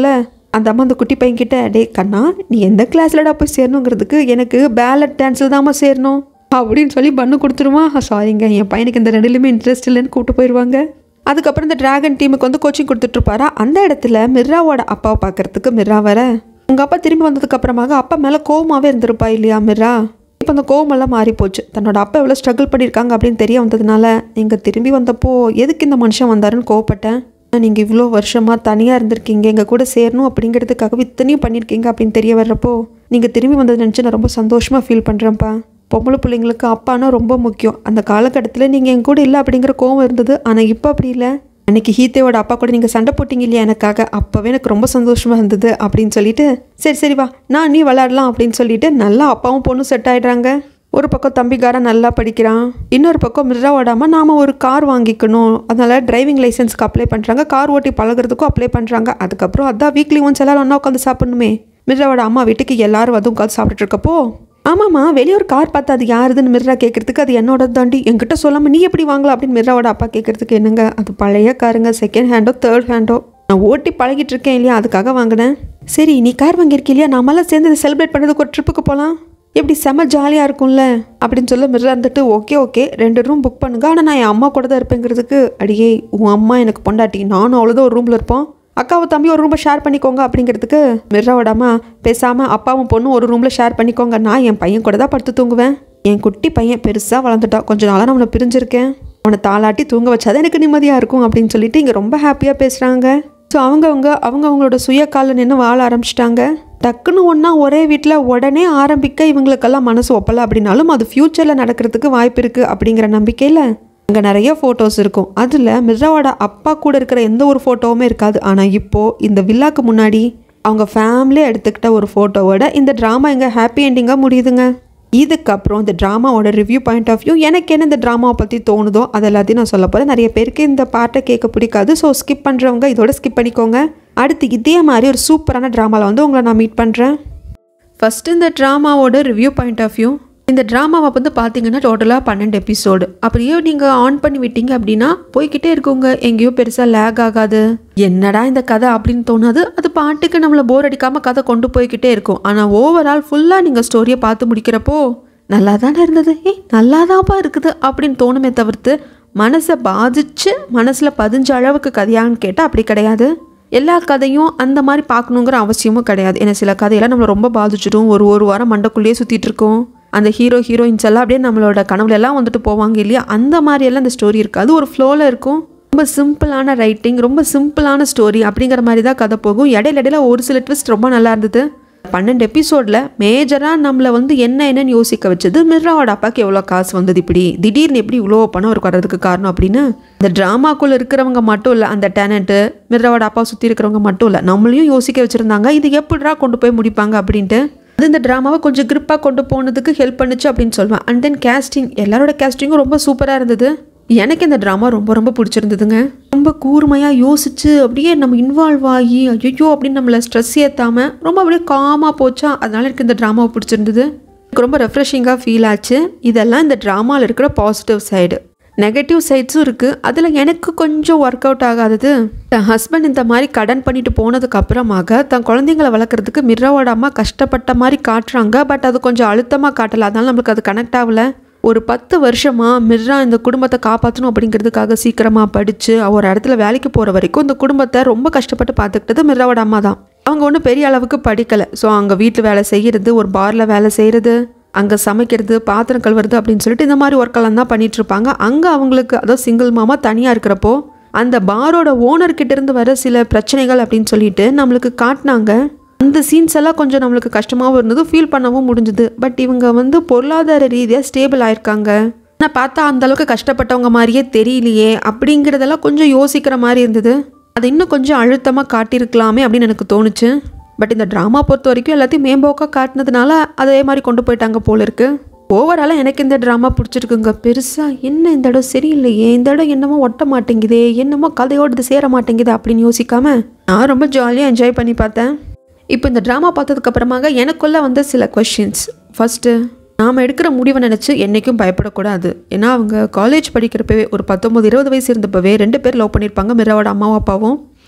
அந்த அம்மா அந்த குட்டி பையன்கிட்ட டே கண்ணா நீ எந்த கிளாஸ்லடா போய் சேரணுங்கிறதுக்கு எனக்கு பேலட் டான்ஸில் தாம்மா சேரணும் அப்படின்னு சொல்லி பண்ணு கொடுத்துருமா சாரிங்க என் பையனுக்கு இந்த ரெண்டுலையுமே இன்ட்ரெஸ்ட் இல்லைன்னு கூப்பிட்டு போயிடுவாங்க அதுக்கப்புறம் இந்த டிராகன் டீமுக்கு வந்து கோச்சிங் கொடுத்துட்ருப்பாரா அந்த இடத்துல மிர்ராவோட அப்பாவை பார்க்கறதுக்கு மிர்ரா வர உங்கள் அப்பா திரும்பி வந்ததுக்கு அப்புறமாக அப்பா மேலே கோவமாகவே இருந்திருப்பா இல்லையா மிர்ரா இப்போ அந்த கோவமெல்லாம் மாறி போச்சு தன்னோட அப்பா எவ்வளோ ஸ்ட்ரகிள் பண்ணியிருக்காங்க அப்படின்னு தெரிய வந்ததுனால நீங்கள் திரும்பி வந்தப்போ எதுக்கு இந்த மனுஷன் வந்தாருன்னு கோவப்பட்டேன் நீங்கள் இவ்வளோ வருஷமாக தனியாக இருந்திருக்கீங்க எங்கள் கூட சேரணும் அப்படிங்கிறதுக்காக இத்தனையும் பண்ணியிருக்கீங்க அப்படின்னு தெரிய வர்றப்போ நீங்கள் திரும்பி வந்தது நினச்சி நான் ரொம்ப சந்தோஷமாக ஃபீல் பண்ணுறேன்ப்பா பொம்பளை பிள்ளைங்களுக்கு அப்பானா ரொம்ப முக்கியம் அந்த காலகட்டத்தில் நீங்கள் என் கூட இல்லை அப்படிங்கிற கோவம் இருந்தது ஆனால் இப்போ அப்படி இல்லை அன்னைக்கு ஹீத்தேவோட அப்பா கூட நீங்கள் சண்டை போட்டீங்க இல்லையா எனக்காக அப்போவே எனக்கு ரொம்ப சந்தோஷமாக இருந்தது அப்படின்னு சொல்லிட்டு சரி சரி வா நான் நீ விளாடலாம் அப்படின்னு சொல்லிட்டு நல்லா அப்பாவும் பொண்ணும் செட் ஆயிடுறாங்க ஒரு பக்கம் தம்பிக்காரன் நல்லா படிக்கிறான் இன்னொரு பக்கம் மிர்ரா ஓடாமல் நாம் ஒரு கார் வாங்கிக்கணும் அதனால் டிரைவிங் லைசன்ஸ்க்கு அப்ளை பண்ணுறாங்க கார் ஓட்டி பழகுறதுக்கும் அப்ளை பண்ணுறாங்க அதுக்கப்புறம் அதான் வீக்லி ஒன்ஸ் எல்லாரும் ஒன்றா உட்காந்து சாப்பிடணுமே மிர்ராவோட அம்மா வீட்டுக்கு எல்லாரும் வந்து உட்காந்து சாப்பிட்டுட்டு இருக்கப்போ ஆமாம்மா வெளியே ஒரு கார் பார்த்து அது யாருதுன்னு மிர்ரா கேட்கறதுக்கு அது என்னோட தாண்டி என்கிட்ட சொல்லாமல் நீ எப்படி வாங்கலாம் அப்படின்னு மிர்ராவோட அப்பா கேட்கறதுக்கு என்னங்க அது பழைய காருங்க செகண்ட் ஹேண்டோ தேர்ட் ஹேண்டோ நான் ஓட்டி பழகிட்டு இருக்கேன் இல்லையா அதுக்காக வாங்கினேன் சரி நீ கார் வாங்கியிருக்க இல்லையா நாமெல்லாம் சேர்ந்து இதை செலிப்ரேட் பண்ணுறதுக்கு ஒரு ட்ரிப்புக்கு போகலாம் எப்படி செம ஜாலியாக இருக்கும்ல அப்படின்னு சொல்ல மிர்ரா இருந்துட்டு ஓகே ஓகே ரெண்டு ரூம் புக் பண்ணுங்க ஆனால் நான் என் அம்மா கூட தான் இருப்பேங்கிறதுக்கு அடியே உன் அம்மா எனக்கு பொண்டாட்டி நானும் அவ்வளோதான் ஒரு ரூமில் இருப்போம் அக்காவை தம்பி ஒரு ரூமை ஷேர் பண்ணிக்கோங்க அப்படிங்கிறதுக்கு மிர்ராவோட அம்மா பேசாமல் அப்பாவும் பொண்ணும் ஒரு ரூமில் ஷேர் பண்ணிக்கோங்க நான் என் பையன் கூட தான் படுத்து தூங்குவேன் என் குட்டி பையன் பெருசாக வளர்ந்துட்டான் கொஞ்ச நாளாக நான் அவனை பிரிஞ்சிருக்கேன் அவனை தாளாட்டி தூங்க வச்சாதான் எனக்கு நிம்மதியாக இருக்கும் அப்படின்னு சொல்லிட்டு இங்கே ரொம்ப ஹாப்பியாக பேசுகிறாங்க ஸோ அவங்கவுங்க அவங்க அவங்களோட சுய காலில் நின்று வாழ ஆரம்பிச்சிட்டாங்க டக்குன்னு ஒன்றா ஒரே வீட்டில் உடனே ஆரம்பிக்க இவங்களுக்கெல்லாம் மனசு ஒப்பலை அப்படின்னாலும் அது ஃப்யூச்சரில் நடக்கிறதுக்கு வாய்ப்பு இருக்குது அப்படிங்கிற நம்பிக்கையில் அங்கே நிறைய ஃபோட்டோஸ் இருக்கும் அதில் மிர்ராவோட அப்பா கூட இருக்கிற எந்த ஒரு ஃபோட்டோவுமே இருக்காது ஆனால் இப்போது இந்த வில்லாக்கு முன்னாடி அவங்க ஃபேமிலியை எடுத்துக்கிட்ட ஒரு ஃபோட்டோவோட இந்த ட்ராமா எங்கே ஹாப்பி எண்டிங்காக முடியுதுங்க இதுக்கப்புறம் இந்த ட்ராமாவோட ரிவ்யூ பாயிண்ட் ஆஃப் வியூ எனக்கு என்ன இந்த ட்ராமாவை பற்றி தோணுதோ அது எல்லாத்தையும் நான் சொல்ல போகிறேன் நிறைய பேருக்கு இந்த பாட்டை கேட்க பிடிக்காது ஸோ ஸ்கிப் பண்ணுறவங்க இதோட ஸ்கிப் பண்ணிக்கோங்க அடுத்து இதே மாதிரி ஒரு சூப்பரான ட்ராமாவில் வந்து உங்களை நான் மீட் பண்ணுறேன் ஃபஸ்ட்டு இந்த ட்ராமாவோட ரிவ்யூ பாயிண்ட் ஆஃப் வியூ இந்த ட்ராமாவை வந்து பார்த்தீங்கன்னா டோட்டலாக பன்னெண்டு எபிசோடு அப்படியே நீங்கள் ஆன் பண்ணி விட்டீங்க அப்படின்னா போய்கிட்டே இருக்குங்க எங்கேயோ பெருசாக லேக் ஆகாது என்னடா இந்த கதை அப்படின்னு தோணாது அது பாட்டுக்கு நம்மளை போர் அடிக்காமல் கதை கொண்டு போய்கிட்டே இருக்கும் ஆனால் ஓவரால் ஃபுல்லாக நீங்கள் ஸ்டோரியை பார்த்து முடிக்கிறப்போ நல்லா தானே இருந்தது ஏய் நல்லா தான்ப்பா இருக்குது அப்படின்னு தோணுமே தவிர்த்து மனசை பாதிச்சு மனசில் பதிஞ்ச அளவுக்கு கதையான்னு கேட்டால் அப்படி கிடையாது எல்லா கதையும் அந்த மாதிரி பார்க்கணுங்கிற அவசியமும் கிடையாது ஏன்னா சில கதையெல்லாம் நம்மளை ரொம்ப பாதிச்சிடும் ஒரு ஒரு வாரம் மண்டைக்குள்ளேயே சுற்றிட்டு இருக்கோம் அந்த ஹீரோ ஹீரோயின்ஸ் எல்லாம் அப்படியே நம்மளோட கனவுல எல்லாம் வந்துட்டு போவாங்க இல்லையா அந்த மாதிரி எல்லாம் இந்த ஸ்டோரி இருக்காது ஒரு ஃப்ளோவில் இருக்கும் ரொம்ப சிம்பிளான ரைட்டிங் ரொம்ப சிம்பிளான ஸ்டோரி அப்படிங்கிற மாதிரி தான் கதை போகும் இடையில இடையில ஒரு சில ட்விஸ்ட் ரொம்ப நல்லா இருந்தது பன்னெண்டு எபிசோடில் மேஜராக நம்மளை வந்து என்ன என்னன்னு யோசிக்க வச்சது மிர்ராவோட அப்பாவுக்கு எவ்வளோ காசு வந்தது இப்படி திடீர்னு எப்படி இவ்வளோ பணம் அவருக்கு வர்றதுக்கு காரணம் அப்படின்னு இந்த ட்ராமாக்குள்ளே இருக்கிறவங்க மட்டும் இல்லை அந்த டேனண்ட்டு மிர்ராவோட அப்பா சுற்றி இருக்கிறவங்க மட்டும் இல்லை நம்மளையும் யோசிக்க வச்சுருந்தாங்க இது எப்படிடா கொண்டு போய் முடிப்பாங்க அப்படின்ட்டு அது இந்த ட்ராமாவை கொஞ்சம் கிரிப்பாக கொண்டு போனதுக்கு ஹெல்ப் பண்ணுச்சு அப்படின்னு சொல்லுவேன் அண்ட் தென் கேஸ்டிங் எல்லாரோட கேஸ்டிங்கும் ரொம்ப சூப்பராக இருந்தது எனக்கு இந்த ட்ராமா ரொம்ப ரொம்ப பிடிச்சிருந்ததுங்க ரொம்ப கூர்மையாக யோசிச்சு அப்படியே நம்ம இன்வால்வ் ஆகி ஐயோ அப்படின்னு நம்மளை ஸ்ட்ரெஸ் ஏற்றாமல் ரொம்ப அப்படியே காமாக போச்சா அதனால எனக்கு இந்த ட்ராமாவை பிடிச்சிருந்தது எனக்கு ரொம்ப ரெஃப்ரெஷிங்காக ஃபீல் ஆச்சு இதெல்லாம் இந்த ட்ராமாவில் இருக்கிற பாசிட்டிவ் சைடு நெகட்டிவ் சைட்ஸும் இருக்குது அதில் எனக்கு கொஞ்சம் ஒர்க் அவுட் ஆகாதது என் ஹஸ்பண்ட் இந்த மாதிரி கடன் பண்ணிட்டு போனதுக்கு அப்புறமாக தன் குழந்தைங்களை வளர்க்குறதுக்கு மிர்ராவோட அம்மா கஷ்டப்பட்ட மாதிரி காட்டுறாங்க பட் அது கொஞ்சம் அழுத்தமாக காட்டலை அதனால நம்மளுக்கு அது கனெக்ட் ஆகல ஒரு பத்து வருஷமாக மிர்ரா இந்த குடும்பத்தை காப்பாற்றணும் அப்படிங்கிறதுக்காக சீக்கிரமாக படித்து ஒரு இடத்துல வேலைக்கு போகிற வரைக்கும் இந்த குடும்பத்தை ரொம்ப கஷ்டப்பட்டு பார்த்துக்கிட்டது மிர்ராவோட அம்மா தான் அவங்க ஒன்றும் பெரிய அளவுக்கு படிக்கலை ஸோ அங்கே வீட்டு வேலை செய்கிறது ஒரு பாரில் வேலை செய்கிறது அங்கே சமைக்கிறது பாத்திரம் கழுவுறது அப்படின்னு சொல்லிட்டு இந்த மாதிரி ஒர்க்கெல்லாம் தான் பண்ணிட்டு இருப்பாங்க அங்கே அவங்களுக்கு அதாவது சிங்கிள் மாமா தனியாக இருக்கிறப்போ அந்த பாரோட ஓனர்கிட்ட இருந்து வர சில பிரச்சனைகள் அப்படின்னு சொல்லிட்டு நம்மளுக்கு காட்டினாங்க அந்த சீன்ஸ் எல்லாம் கொஞ்சம் நம்மளுக்கு கஷ்டமாகவும் இருந்தது ஃபீல் பண்ணவும் முடிஞ்சுது பட் இவங்க வந்து பொருளாதார ரீதியாக ஸ்டேபிள் ஆயிருக்காங்க ஆனால் பார்த்தா அந்த அளவுக்கு கஷ்டப்பட்டவங்க மாதிரியே தெரியலையே அப்படிங்கிறதெல்லாம் கொஞ்சம் யோசிக்கிற மாதிரி இருந்தது அதை இன்னும் கொஞ்சம் அழுத்தமாக காட்டியிருக்கலாமே அப்படின்னு எனக்கு தோணுச்சு பட் இந்த ட்ராமா பொறுத்த வரைக்கும் எல்லாத்தையும் மேம்போக்காக காட்டினதுனால அதே மாதிரி கொண்டு போயிட்டாங்க போல இருக்கு ஓவராலாக எனக்கு இந்த ட்ராமா பிடிச்சிருக்குங்க பெருசாக என்ன இந்த இடம் சரியில்லையே இந்த இடம் என்னமோ ஒட்ட மாட்டேங்குதே என்னமோ கதையோடு இது சேர மாட்டேங்குது அப்படின்னு யோசிக்காம நான் ரொம்ப ஜாலியாக என்ஜாய் பண்ணி பார்த்தேன் இப்போ இந்த ட்ராமா பார்த்ததுக்கு அப்புறமாக எனக்குள்ள வந்த சில கொஷின்ஸ் ஃபஸ்ட்டு நாம் எடுக்கிற முடிவை நினச்சி என்றைக்கும் பயப்படக்கூடாது ஏன்னா அவங்க காலேஜ் படிக்கிறப்பவே ஒரு பத்தொம்பது இருபது வயசு இருந்தப்பவே ரெண்டு பேர் லவ் பண்ணியிருப்பாங்க மிராவோட அம்மாவும் அப்பாவும்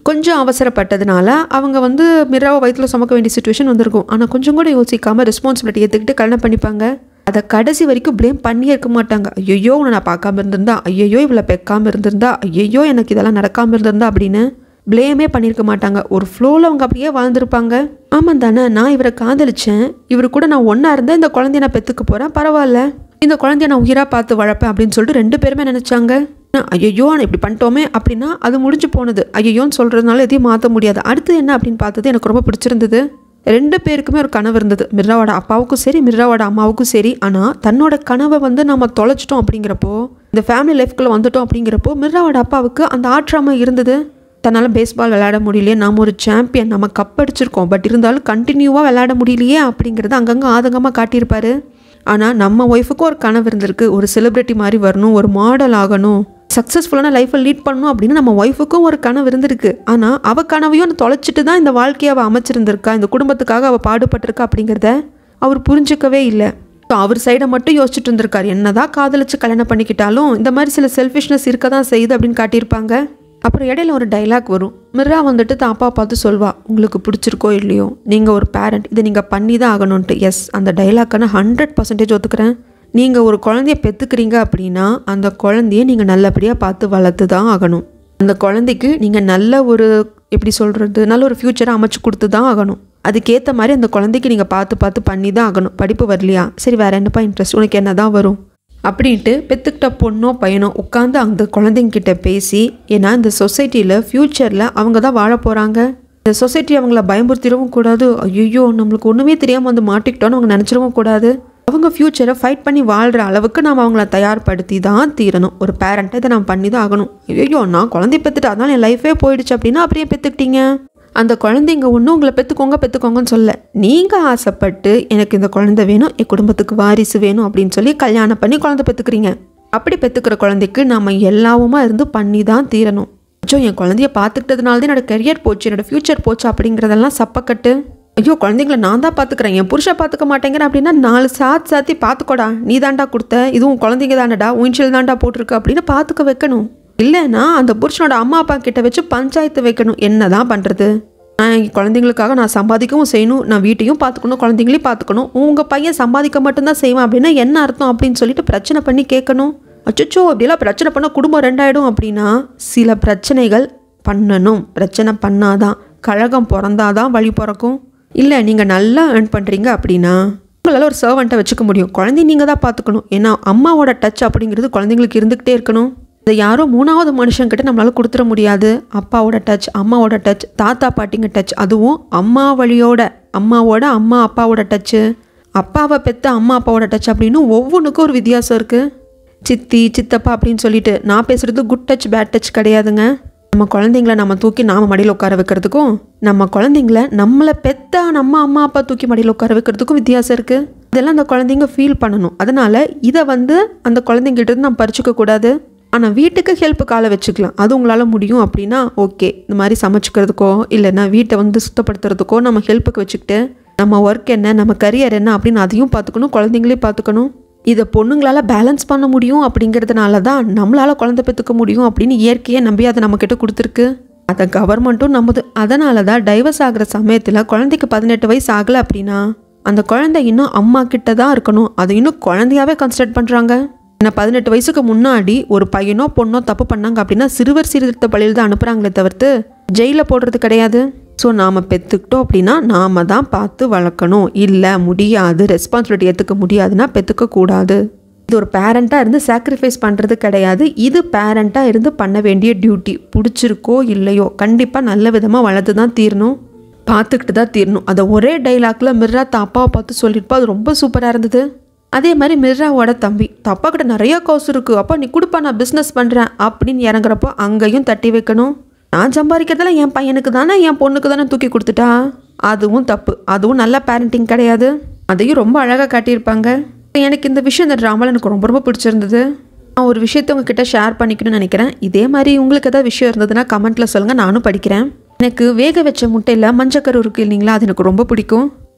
கொஞ்சம் அவசரப்பட்டதுனால அவங்க வந்து மிராவை வயிற்றில் சுமக்க வேண்டிய சுச்சுவேஷன் வந்திருக்கும் ஆனால் கொஞ்சம் கூட யோசிக்காமல் ரெஸ்பான்சிபிலிட்டி ஏற்றுக்கிட்டு கல்யாணம் பண்ணிப்பாங்க அதை கடைசி வரைக்கும் ப்ளேம் பண்ணியே இருக்க மாட்டாங்க ஐயோ உன்னை நான் பார்க்காம இருந்திருந்தா ஐயோ இவளை பெக்காமல் இருந்திருந்தா ஐயோ எனக்கு இதெல்லாம் நடக்காமல் இருந்திருந்தா அப்படின்னு ப்ளேமே பண்ணியிருக்க மாட்டாங்க ஒரு ஃப்ளோவில் அவங்க அப்படியே வாழ்ந்திருப்பாங்க ஆமாம் தானே நான் இவரை காதலிச்சேன் இவரு கூட நான் ஒன்றா இருந்தால் இந்த குழந்தைய நான் பெற்றுக்க போகிறேன் பரவாயில்ல இந்த குழந்தைய நான் உயிராக பார்த்து வளர்ப்பேன் அப்படின்னு சொல்லிட்டு ரெண்டு பேருமே நினச்சாங்க ஐயோ நான் இப்படி பண்ணிட்டோமே அப்படின்னா அது முடிஞ்சு போனது ஐயோன்னு சொல்கிறதுனால எதையும் மாற்ற முடியாது அடுத்து என்ன அப்படின்னு பார்த்தது எனக்கு ரொம்ப பிடிச்சிருந்தது ரெண்டு பேருக்குமே ஒரு கனவு இருந்தது மிர்ராவோட அப்பாவுக்கும் சரி மிர்ராவோட அம்மாவுக்கும் சரி ஆனால் தன்னோட கனவை வந்து நம்ம தொலைச்சிட்டோம் அப்படிங்கிறப்போ இந்த ஃபேமிலி லைஃப்குள்ளே வந்துட்டோம் அப்படிங்கிறப்போ மிர்ராவோட அப்பாவுக்கு அந்த ஆற்றாமை இருந்தது தன்னால் பேஸ்பால் விளையாட முடியலையே நாம் ஒரு சாம்பியன் நம்ம கப் அடிச்சிருக்கோம் பட் இருந்தாலும் கண்டினியூவாக விளையாட முடியலையே அப்படிங்கிறது அங்கங்கே ஆதங்கமாக காட்டியிருப்பாரு ஆனால் நம்ம ஒய்ஃபுக்கும் ஒரு கனவு இருந்திருக்கு ஒரு செலிப்ரிட்டி மாதிரி வரணும் ஒரு மாடல் ஆகணும் சக்ஸஸ்ஃபுல்லான லைஃப்பை லீட் பண்ணணும் அப்படின்னு நம்ம ஒய்ஃபுக்கும் ஒரு கனவு இருந்திருக்கு ஆனால் அவள் கனவையும் தொலைச்சிட்டு தான் இந்த வாழ்க்கையை அவள் அமைச்சிருந்திருக்கா இந்த குடும்பத்துக்காக அவள் பாடுபட்டிருக்கா அப்படிங்கிறத அவர் புரிஞ்சிக்கவே இல்லை ஸோ அவர் சைடை மட்டும் யோசிச்சுட்டு இருந்திருக்காரு என்னதான் காதலிச்சு கல்யாணம் பண்ணிக்கிட்டாலும் இந்த மாதிரி சில செல்ஃபிஷ்னஸ் இருக்க தான் செய்யுது அப்படின்னு காட்டியிருப்பாங்க அப்புறம் இடையில ஒரு டைலாக் வரும் மிர்ரா வந்துட்டு தான் அப்பா பார்த்து சொல்வா உங்களுக்கு பிடிச்சிருக்கோ இல்லையோ நீங்கள் ஒரு பேரண்ட் இதை நீங்கள் பண்ணி தான் ஆகணும்ன்ட்டு எஸ் அந்த டைலாக்கை நான் ஹண்ட்ரட் பர்சன்டேஜ் ஒத்துக்கிறேன் நீங்கள் ஒரு குழந்தைய பெற்றுக்கிறீங்க அப்படின்னா அந்த குழந்தைய நீங்கள் நல்லபடியாக பார்த்து வளர்த்து தான் ஆகணும் அந்த குழந்தைக்கு நீங்கள் நல்ல ஒரு எப்படி சொல்கிறது நல்ல ஒரு ஃப்யூச்சரை அமைச்சு கொடுத்து தான் ஆகணும் அதுக்கேற்ற மாதிரி அந்த குழந்தைக்கு நீங்கள் பார்த்து பார்த்து பண்ணி தான் ஆகணும் படிப்பு வரலையா சரி வேறு என்னப்பா இன்ட்ரெஸ்ட் உனக்கு என்ன தான் வரும் அப்படின்ட்டு பெற்றுக்கிட்ட பொண்ணோ பையனோ உட்காந்து அந்த குழந்தைங்கிட்ட பேசி ஏன்னா இந்த சொசைட்டியில் ஃப்யூச்சரில் அவங்க தான் வாழ போகிறாங்க இந்த சொசைட்டி அவங்கள பயமுறுத்திடவும் கூடாது ஐயோ நம்மளுக்கு ஒன்றுமே தெரியாமல் வந்து மாட்டிக்கிட்டோன்னு அவங்க நினச்சிடவும் கூடாது அவங்க ஃப்யூச்சரை ஃபைட் பண்ணி வாழ்கிற அளவுக்கு நாம் அவங்கள தயார்படுத்தி தான் தீரணும் ஒரு பேரண்ட்டை இதை நான் பண்ணி தான் ஆகணும் ஐயோ நான் குழந்தைய பெற்றுட்டு அதனால என் லைஃபே போயிடுச்சு அப்படின்னா அப்படியே பெற்றுக்கிட்டீங்க அந்த குழந்தைங்க ஒன்றும் உங்களை பெற்றுக்கோங்க பெற்றுக்கோங்கன்னு சொல்ல நீங்கள் ஆசைப்பட்டு எனக்கு இந்த குழந்தை வேணும் என் குடும்பத்துக்கு வாரிசு வேணும் அப்படின்னு சொல்லி கல்யாணம் பண்ணி குழந்தை பெற்றுக்கிறீங்க அப்படி பெற்றுக்கிற குழந்தைக்கு நம்ம எல்லாவுமா இருந்து பண்ணி தான் தீரணும் அச்சோ என் குழந்தைய பார்த்துக்கிட்டதுனால தான் என்னோட கெரியர் போச்சு என்னோட ஃப்யூச்சர் போச்சு அப்படிங்கிறதெல்லாம் சப்பக்கட்டு ஐயோ குழந்தைங்கள நான் தான் பார்த்துக்கிறேன் என் புருஷன் பார்த்துக்க மாட்டேங்கிறேன் அப்படின்னா நாலு சாத்தி சாத்தி பார்த்துக்கோடா நீ தாண்டா கொடுத்த இதுவும் குழந்தைங்க தானடா உயின்ஷியல் தாண்டா போட்டிருக்கு அப்படின்னு பார்த்துக்க வைக்கணும் இல்லைன்னா அந்த புருஷனோட அம்மா அப்பா கிட்ட வச்சு பஞ்சாயத்து வைக்கணும் என்ன தான் பண்ணுறது நான் என் குழந்தைங்களுக்காக நான் சம்பாதிக்கவும் செய்யணும் நான் வீட்டையும் பார்த்துக்கணும் குழந்தைங்களையும் பார்த்துக்கணும் உங்கள் பையன் சம்பாதிக்க மட்டும்தான் செய்வான் அப்படின்னா என்ன அர்த்தம் அப்படின்னு சொல்லிட்டு பிரச்சனை பண்ணி கேட்கணும் அச்சோ அப்படிலாம் பிரச்சனை பண்ணால் குடும்பம் ரெண்டாயிடும் அப்படின்னா சில பிரச்சனைகள் பண்ணணும் பிரச்சனை பண்ணாதான் கழகம் பிறந்தாதான் வழி பிறக்கும் இல்லை நீங்கள் நல்லா ஏர்ன் பண்ணுறீங்க அப்படின்னா உங்களால் ஒரு சர்வெண்ட்டை வச்சுக்க முடியும் குழந்தை நீங்கள் தான் பார்த்துக்கணும் ஏன்னா அம்மாவோட டச் அப்படிங்கிறது குழந்தைங்களுக்கு இருந்துக்கிட்டே இருக்கணும் இதை யாரோ மூணாவது மனுஷங்கிட்ட நம்மளால கொடுத்துட முடியாது அப்பாவோட டச் அம்மாவோட டச் தாத்தா பாட்டிங்க டச் அதுவும் அம்மா வழியோட அம்மாவோட அம்மா அப்பாவோட டச்சு அப்பாவை பெற்ற அம்மா அப்பாவோட டச் அப்படின்னு ஒவ்வொன்றுக்கும் ஒரு வித்தியாசம் இருக்குது சித்தி சித்தப்பா அப்படின்னு சொல்லிட்டு நான் பேசுகிறது குட் டச் பேட் டச் கிடையாதுங்க நம்ம குழந்தைங்கள நம்ம தூக்கி நாம மடியில் உட்கார வைக்கிறதுக்கும் நம்ம குழந்தைங்கள நம்மளை பெத்த நம்ம அம்மா அப்பா தூக்கி மடியில் உட்கார வைக்கிறதுக்கும் வித்தியாசம் இருக்குது இதெல்லாம் அந்த குழந்தைங்க ஃபீல் பண்ணணும் அதனால இதை வந்து அந்த குழந்தைங்கள்ட்ட இருந்து நம்ம பறிச்சுக்க கூடாது ஆனால் வீட்டுக்கு ஹெல்ப் காலை வச்சுக்கலாம் அது உங்களால் முடியும் அப்படின்னா ஓகே இந்த மாதிரி சமைச்சிக்கிறதுக்கோ இல்லைன்னா வீட்டை வந்து சுத்தப்படுத்துறதுக்கோ நம்ம ஹெல்ப்புக்கு வச்சுக்கிட்டு நம்ம ஒர்க் என்ன நம்ம கரியர் என்ன அப்படின்னு அதையும் பார்த்துக்கணும் குழந்தைங்களையும் பார்த்துக்கணும் இதை பொண்ணுங்களால் பேலன்ஸ் பண்ண முடியும் அப்படிங்கிறதுனால தான் நம்மளால் குழந்தை பெற்றுக்க முடியும் அப்படின்னு இயற்கையை நம்பி அதை நம்மக்கிட்ட கொடுத்துருக்கு அதை கவர்மெண்ட்டும் நம்புது அதனால தான் டைவர்ஸ் ஆகிற சமயத்தில் குழந்தைக்கு பதினெட்டு வயசு ஆகலை அப்படின்னா அந்த குழந்தை இன்னும் அம்மா கிட்ட தான் இருக்கணும் அதை இன்னும் குழந்தையாவே கன்சிடர் பண்ணுறாங்க ஏன்னா பதினெட்டு வயசுக்கு முன்னாடி ஒரு பையனோ பொண்ணோ தப்பு பண்ணாங்க அப்படின்னா சிறுவர் சீர்திருத்த பள்ளியில் தான் அனுப்புகிறாங்களே தவிர்த்து ஜெயிலில் போடுறது கிடையாது ஸோ நாம் பெற்றுக்கிட்டோம் அப்படின்னா நாம் தான் பார்த்து வளர்க்கணும் இல்லை முடியாது ரெஸ்பான்சிபிலிட்டி ஏற்றுக்க முடியாதுன்னா பெற்றுக்க கூடாது இது ஒரு பேரண்ட்டாக இருந்து சாக்ரிஃபைஸ் பண்ணுறது கிடையாது இது பேரண்ட்டாக இருந்து பண்ண வேண்டிய டியூட்டி பிடிச்சிருக்கோ இல்லையோ கண்டிப்பாக நல்ல விதமாக வளர்த்து தான் தீரணும் பார்த்துக்கிட்டு தான் தீரணும் அதை ஒரே டைலாக்ல மிர்ரா தான் அப்பாவை பார்த்து சொல்லியிருப்பா அது ரொம்ப சூப்பராக இருந்தது அதே மாதிரி மிர்ராவோட தம்பி தப்பா கிட்ட நிறைய காசு இருக்குது அப்பா நீ கொடுப்பா நான் பிஸ்னஸ் பண்ணுறேன் அப்படின்னு இறங்குறப்போ அங்கேயும் தட்டி வைக்கணும் நான் சம்பாதிக்கிறதெல்லாம் என் பையனுக்கு தானே என் பொண்ணுக்கு தானே தூக்கி கொடுத்துட்டா அதுவும் தப்பு அதுவும் நல்ல பேரண்டிங் கிடையாது அதையும் ரொம்ப அழகாக காட்டியிருப்பாங்க எனக்கு இந்த விஷயம் இந்த ட்ராமாவில் எனக்கு ரொம்ப ரொம்ப பிடிச்சிருந்தது நான் ஒரு விஷயத்தை உங்ககிட்ட ஷேர் பண்ணிக்கணும்னு நினைக்கிறேன் இதே மாதிரி உங்களுக்கு ஏதாவது விஷயம் இருந்ததுன்னா கமெண்ட்டில் சொல்லுங்கள் நானும் படிக்கிறேன் எனக்கு வேக வச்ச முட்டையில் மஞ்சக்கரு இருக்குது இல்லைங்களா அது எனக்கு ரொம்ப பிடிக்கும்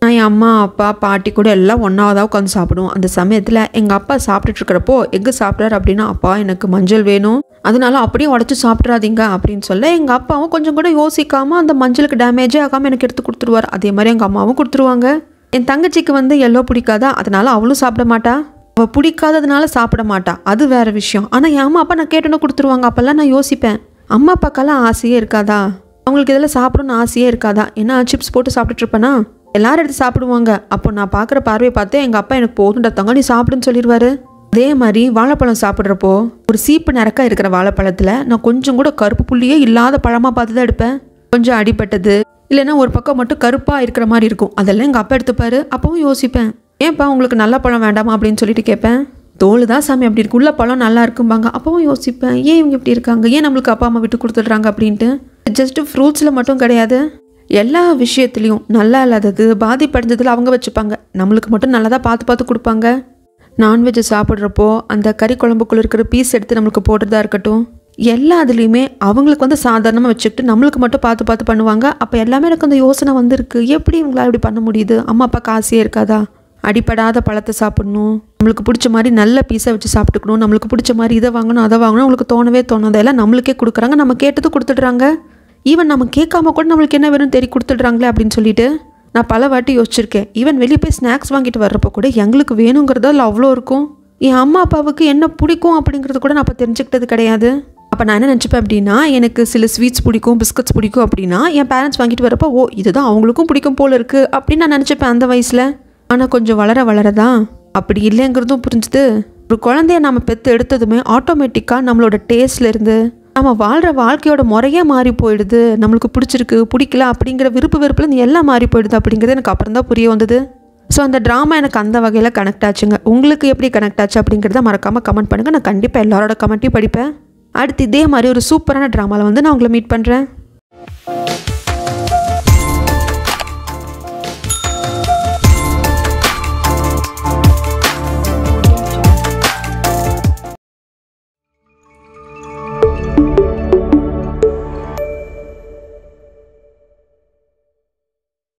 நான் என் அம்மா அப்பா பாட்டி கூட எல்லாம் ஒன்றா தான் உட்காந்து சாப்பிடுவோம் அந்த சமயத்தில் எங்கள் அப்பா சாப்பிட்டுட்டு இருக்கிறப்போ எக்கு சாப்பிட்றாரு அப்படின்னா அப்பா எனக்கு மஞ்சள் வேணும் அதனால அப்படியே உடச்சி சாப்பிட்றாதீங்க அப்படின்னு சொல்ல எங்கள் அப்பாவும் கொஞ்சம் கூட யோசிக்காமல் அந்த மஞ்சளுக்கு டேமேஜே ஆகாமல் எனக்கு எடுத்து கொடுத்துருவார் அதே மாதிரி எங்கள் அம்மாவும் கொடுத்துருவாங்க என் தங்கச்சிக்கு வந்து எல்லோ பிடிக்காதா அதனால அவளும் சாப்பிட மாட்டா அவள் பிடிக்காததுனால சாப்பிட மாட்டா அது வேற விஷயம் ஆனால் என் அம்மா அப்பா நான் கேட்டோன்னு கொடுத்துருவாங்க அப்போல்லாம் நான் யோசிப்பேன் அம்மா அப்பாக்கெல்லாம் ஆசையே இருக்காதா அவங்களுக்கு இதெல்லாம் சாப்பிடணும்னு ஆசையே இருக்காதா ஏன்னா சிப்ஸ் போட்டு சாப்பிட்டுட்டு இருப்பேனா எல்லாரும் எடுத்து சாப்பிடுவாங்க அப்போ நான் பார்க்குற பார்வையை பார்த்து எங்கள் அப்பா எனக்கு போதும்டா தங்க நீ சாப்பிடுன்னு சொல்லிடுவாரு அதே மாதிரி வாழைப்பழம் சாப்பிட்றப்போ ஒரு சீப்பு நிறக்கா இருக்கிற வாழைப்பழத்தில் நான் கொஞ்சம் கூட கருப்பு புள்ளியே இல்லாத பழமாக பார்த்து தான் எடுப்பேன் கொஞ்சம் அடிபட்டது இல்லைன்னா ஒரு பக்கம் மட்டும் கருப்பாக இருக்கிற மாதிரி இருக்கும் அதெல்லாம் எங்கள் அப்பா எடுத்துப்பாரு அப்பவும் யோசிப்பேன் ஏன்ப்பா உங்களுக்கு நல்ல பழம் வேண்டாமா அப்படின்னு சொல்லிட்டு கேட்பேன் தோல் தான் சாமி அப்படி இருக்கு உள்ள பழம் நல்லா இருக்கும்பாங்க அப்பவும் யோசிப்பேன் ஏன் இவங்க இப்படி இருக்காங்க ஏன் நம்மளுக்கு அப்பா அம்மா விட்டு கொடுத்துட்றாங்க அப்படின்ட்டு ஜஸ்ட் ஃப்ரூட்ஸில் மட்டும் கிடையாது எல்லா விஷயத்துலையும் நல்லா இல்லாதது பாதிப்படைஞ்சதில் அவங்க வச்சுப்பாங்க நம்மளுக்கு மட்டும் நல்லதாக பார்த்து பார்த்து கொடுப்பாங்க நான்வெஜ் சாப்பிட்றப்போ அந்த கறி குழம்புக்குள்ள இருக்கிற பீஸ் எடுத்து நம்மளுக்கு போடுறதா இருக்கட்டும் எல்லா இதுலேயுமே அவங்களுக்கு வந்து சாதாரணமாக வச்சுக்கிட்டு நம்மளுக்கு மட்டும் பார்த்து பார்த்து பண்ணுவாங்க அப்போ எல்லாமே எனக்கு அந்த யோசனை வந்திருக்கு எப்படி இவங்களால இப்படி பண்ண முடியுது அம்மா அப்பா காசே இருக்காதா அடிப்படாத பழத்தை சாப்பிடணும் நம்மளுக்கு பிடிச்ச மாதிரி நல்ல பீஸை வச்சு சாப்பிட்டுக்கணும் நம்மளுக்கு பிடிச்ச மாதிரி இதை வாங்கணும் அதை வாங்கணும் அவங்களுக்கு தோணவே தோணாது எல்லாம் நம்மளுக்கே கொடுக்குறாங்க நம்ம கேட்டது கொடுத்துடுறாங்க ஈவன் நம்ம கேட்காம கூட நம்மளுக்கு என்ன வேணும் தெரி கொடுத்துடுறாங்களே அப்படின்னு சொல்லிட்டு நான் பல வாட்டி யோசிச்சிருக்கேன் ஈவன் வெளியே போய் ஸ்நாக்ஸ் வாங்கிட்டு வர்றப்போ கூட எங்களுக்கு வேணுங்கிறதா இல்லை அவ்வளோ இருக்கும் என் அம்மா அப்பாவுக்கு என்ன பிடிக்கும் அப்படிங்கிறது கூட நான் அப்போ தெரிஞ்சுக்கிட்டது கிடையாது அப்போ நான் என்ன நினச்சிப்பேன் அப்படின்னா எனக்கு சில ஸ்வீட்ஸ் பிடிக்கும் பிஸ்கட்ஸ் பிடிக்கும் அப்படின்னா என் பேரண்ட்ஸ் வாங்கிட்டு வரப்போ ஓ இதுதான் அவங்களுக்கும் பிடிக்கும் போல இருக்குது அப்படின்னு நான் நினச்சிப்பேன் அந்த வயசில் ஆனால் கொஞ்சம் வளர வளரதான் அப்படி இல்லைங்கிறதும் புரிஞ்சுது ஒரு குழந்தைய நம்ம பெற்று எடுத்ததுமே ஆட்டோமேட்டிக்காக நம்மளோட டேஸ்ட்ல இருந்து நம்ம வாழ்கிற வாழ்க்கையோட முறையே மாறி போயிடுது நம்மளுக்கு பிடிச்சிருக்கு பிடிக்கல அப்படிங்கிற விருப்பு வெறுப்புல இருந்து எல்லாம் மாறி போயிடுது அப்படிங்கிறது எனக்கு அப்புறம் தான் புரிய வந்தது ஸோ அந்த ட்ராமா எனக்கு அந்த வகையில் கனெக்ட் ஆச்சுங்க உங்களுக்கு எப்படி கனெக்ட் ஆச்சு அப்படிங்கிறத மறக்காமல் கமெண்ட் பண்ணுங்கள் நான் கண்டிப்பாக எல்லாரோட கமெண்ட்டையும் படிப்பேன் அடுத்து இதே மாதிரி ஒரு சூப்பரான ட்ராமாவில் வந்து நான் உங்களை மீட் பண்ணுறேன்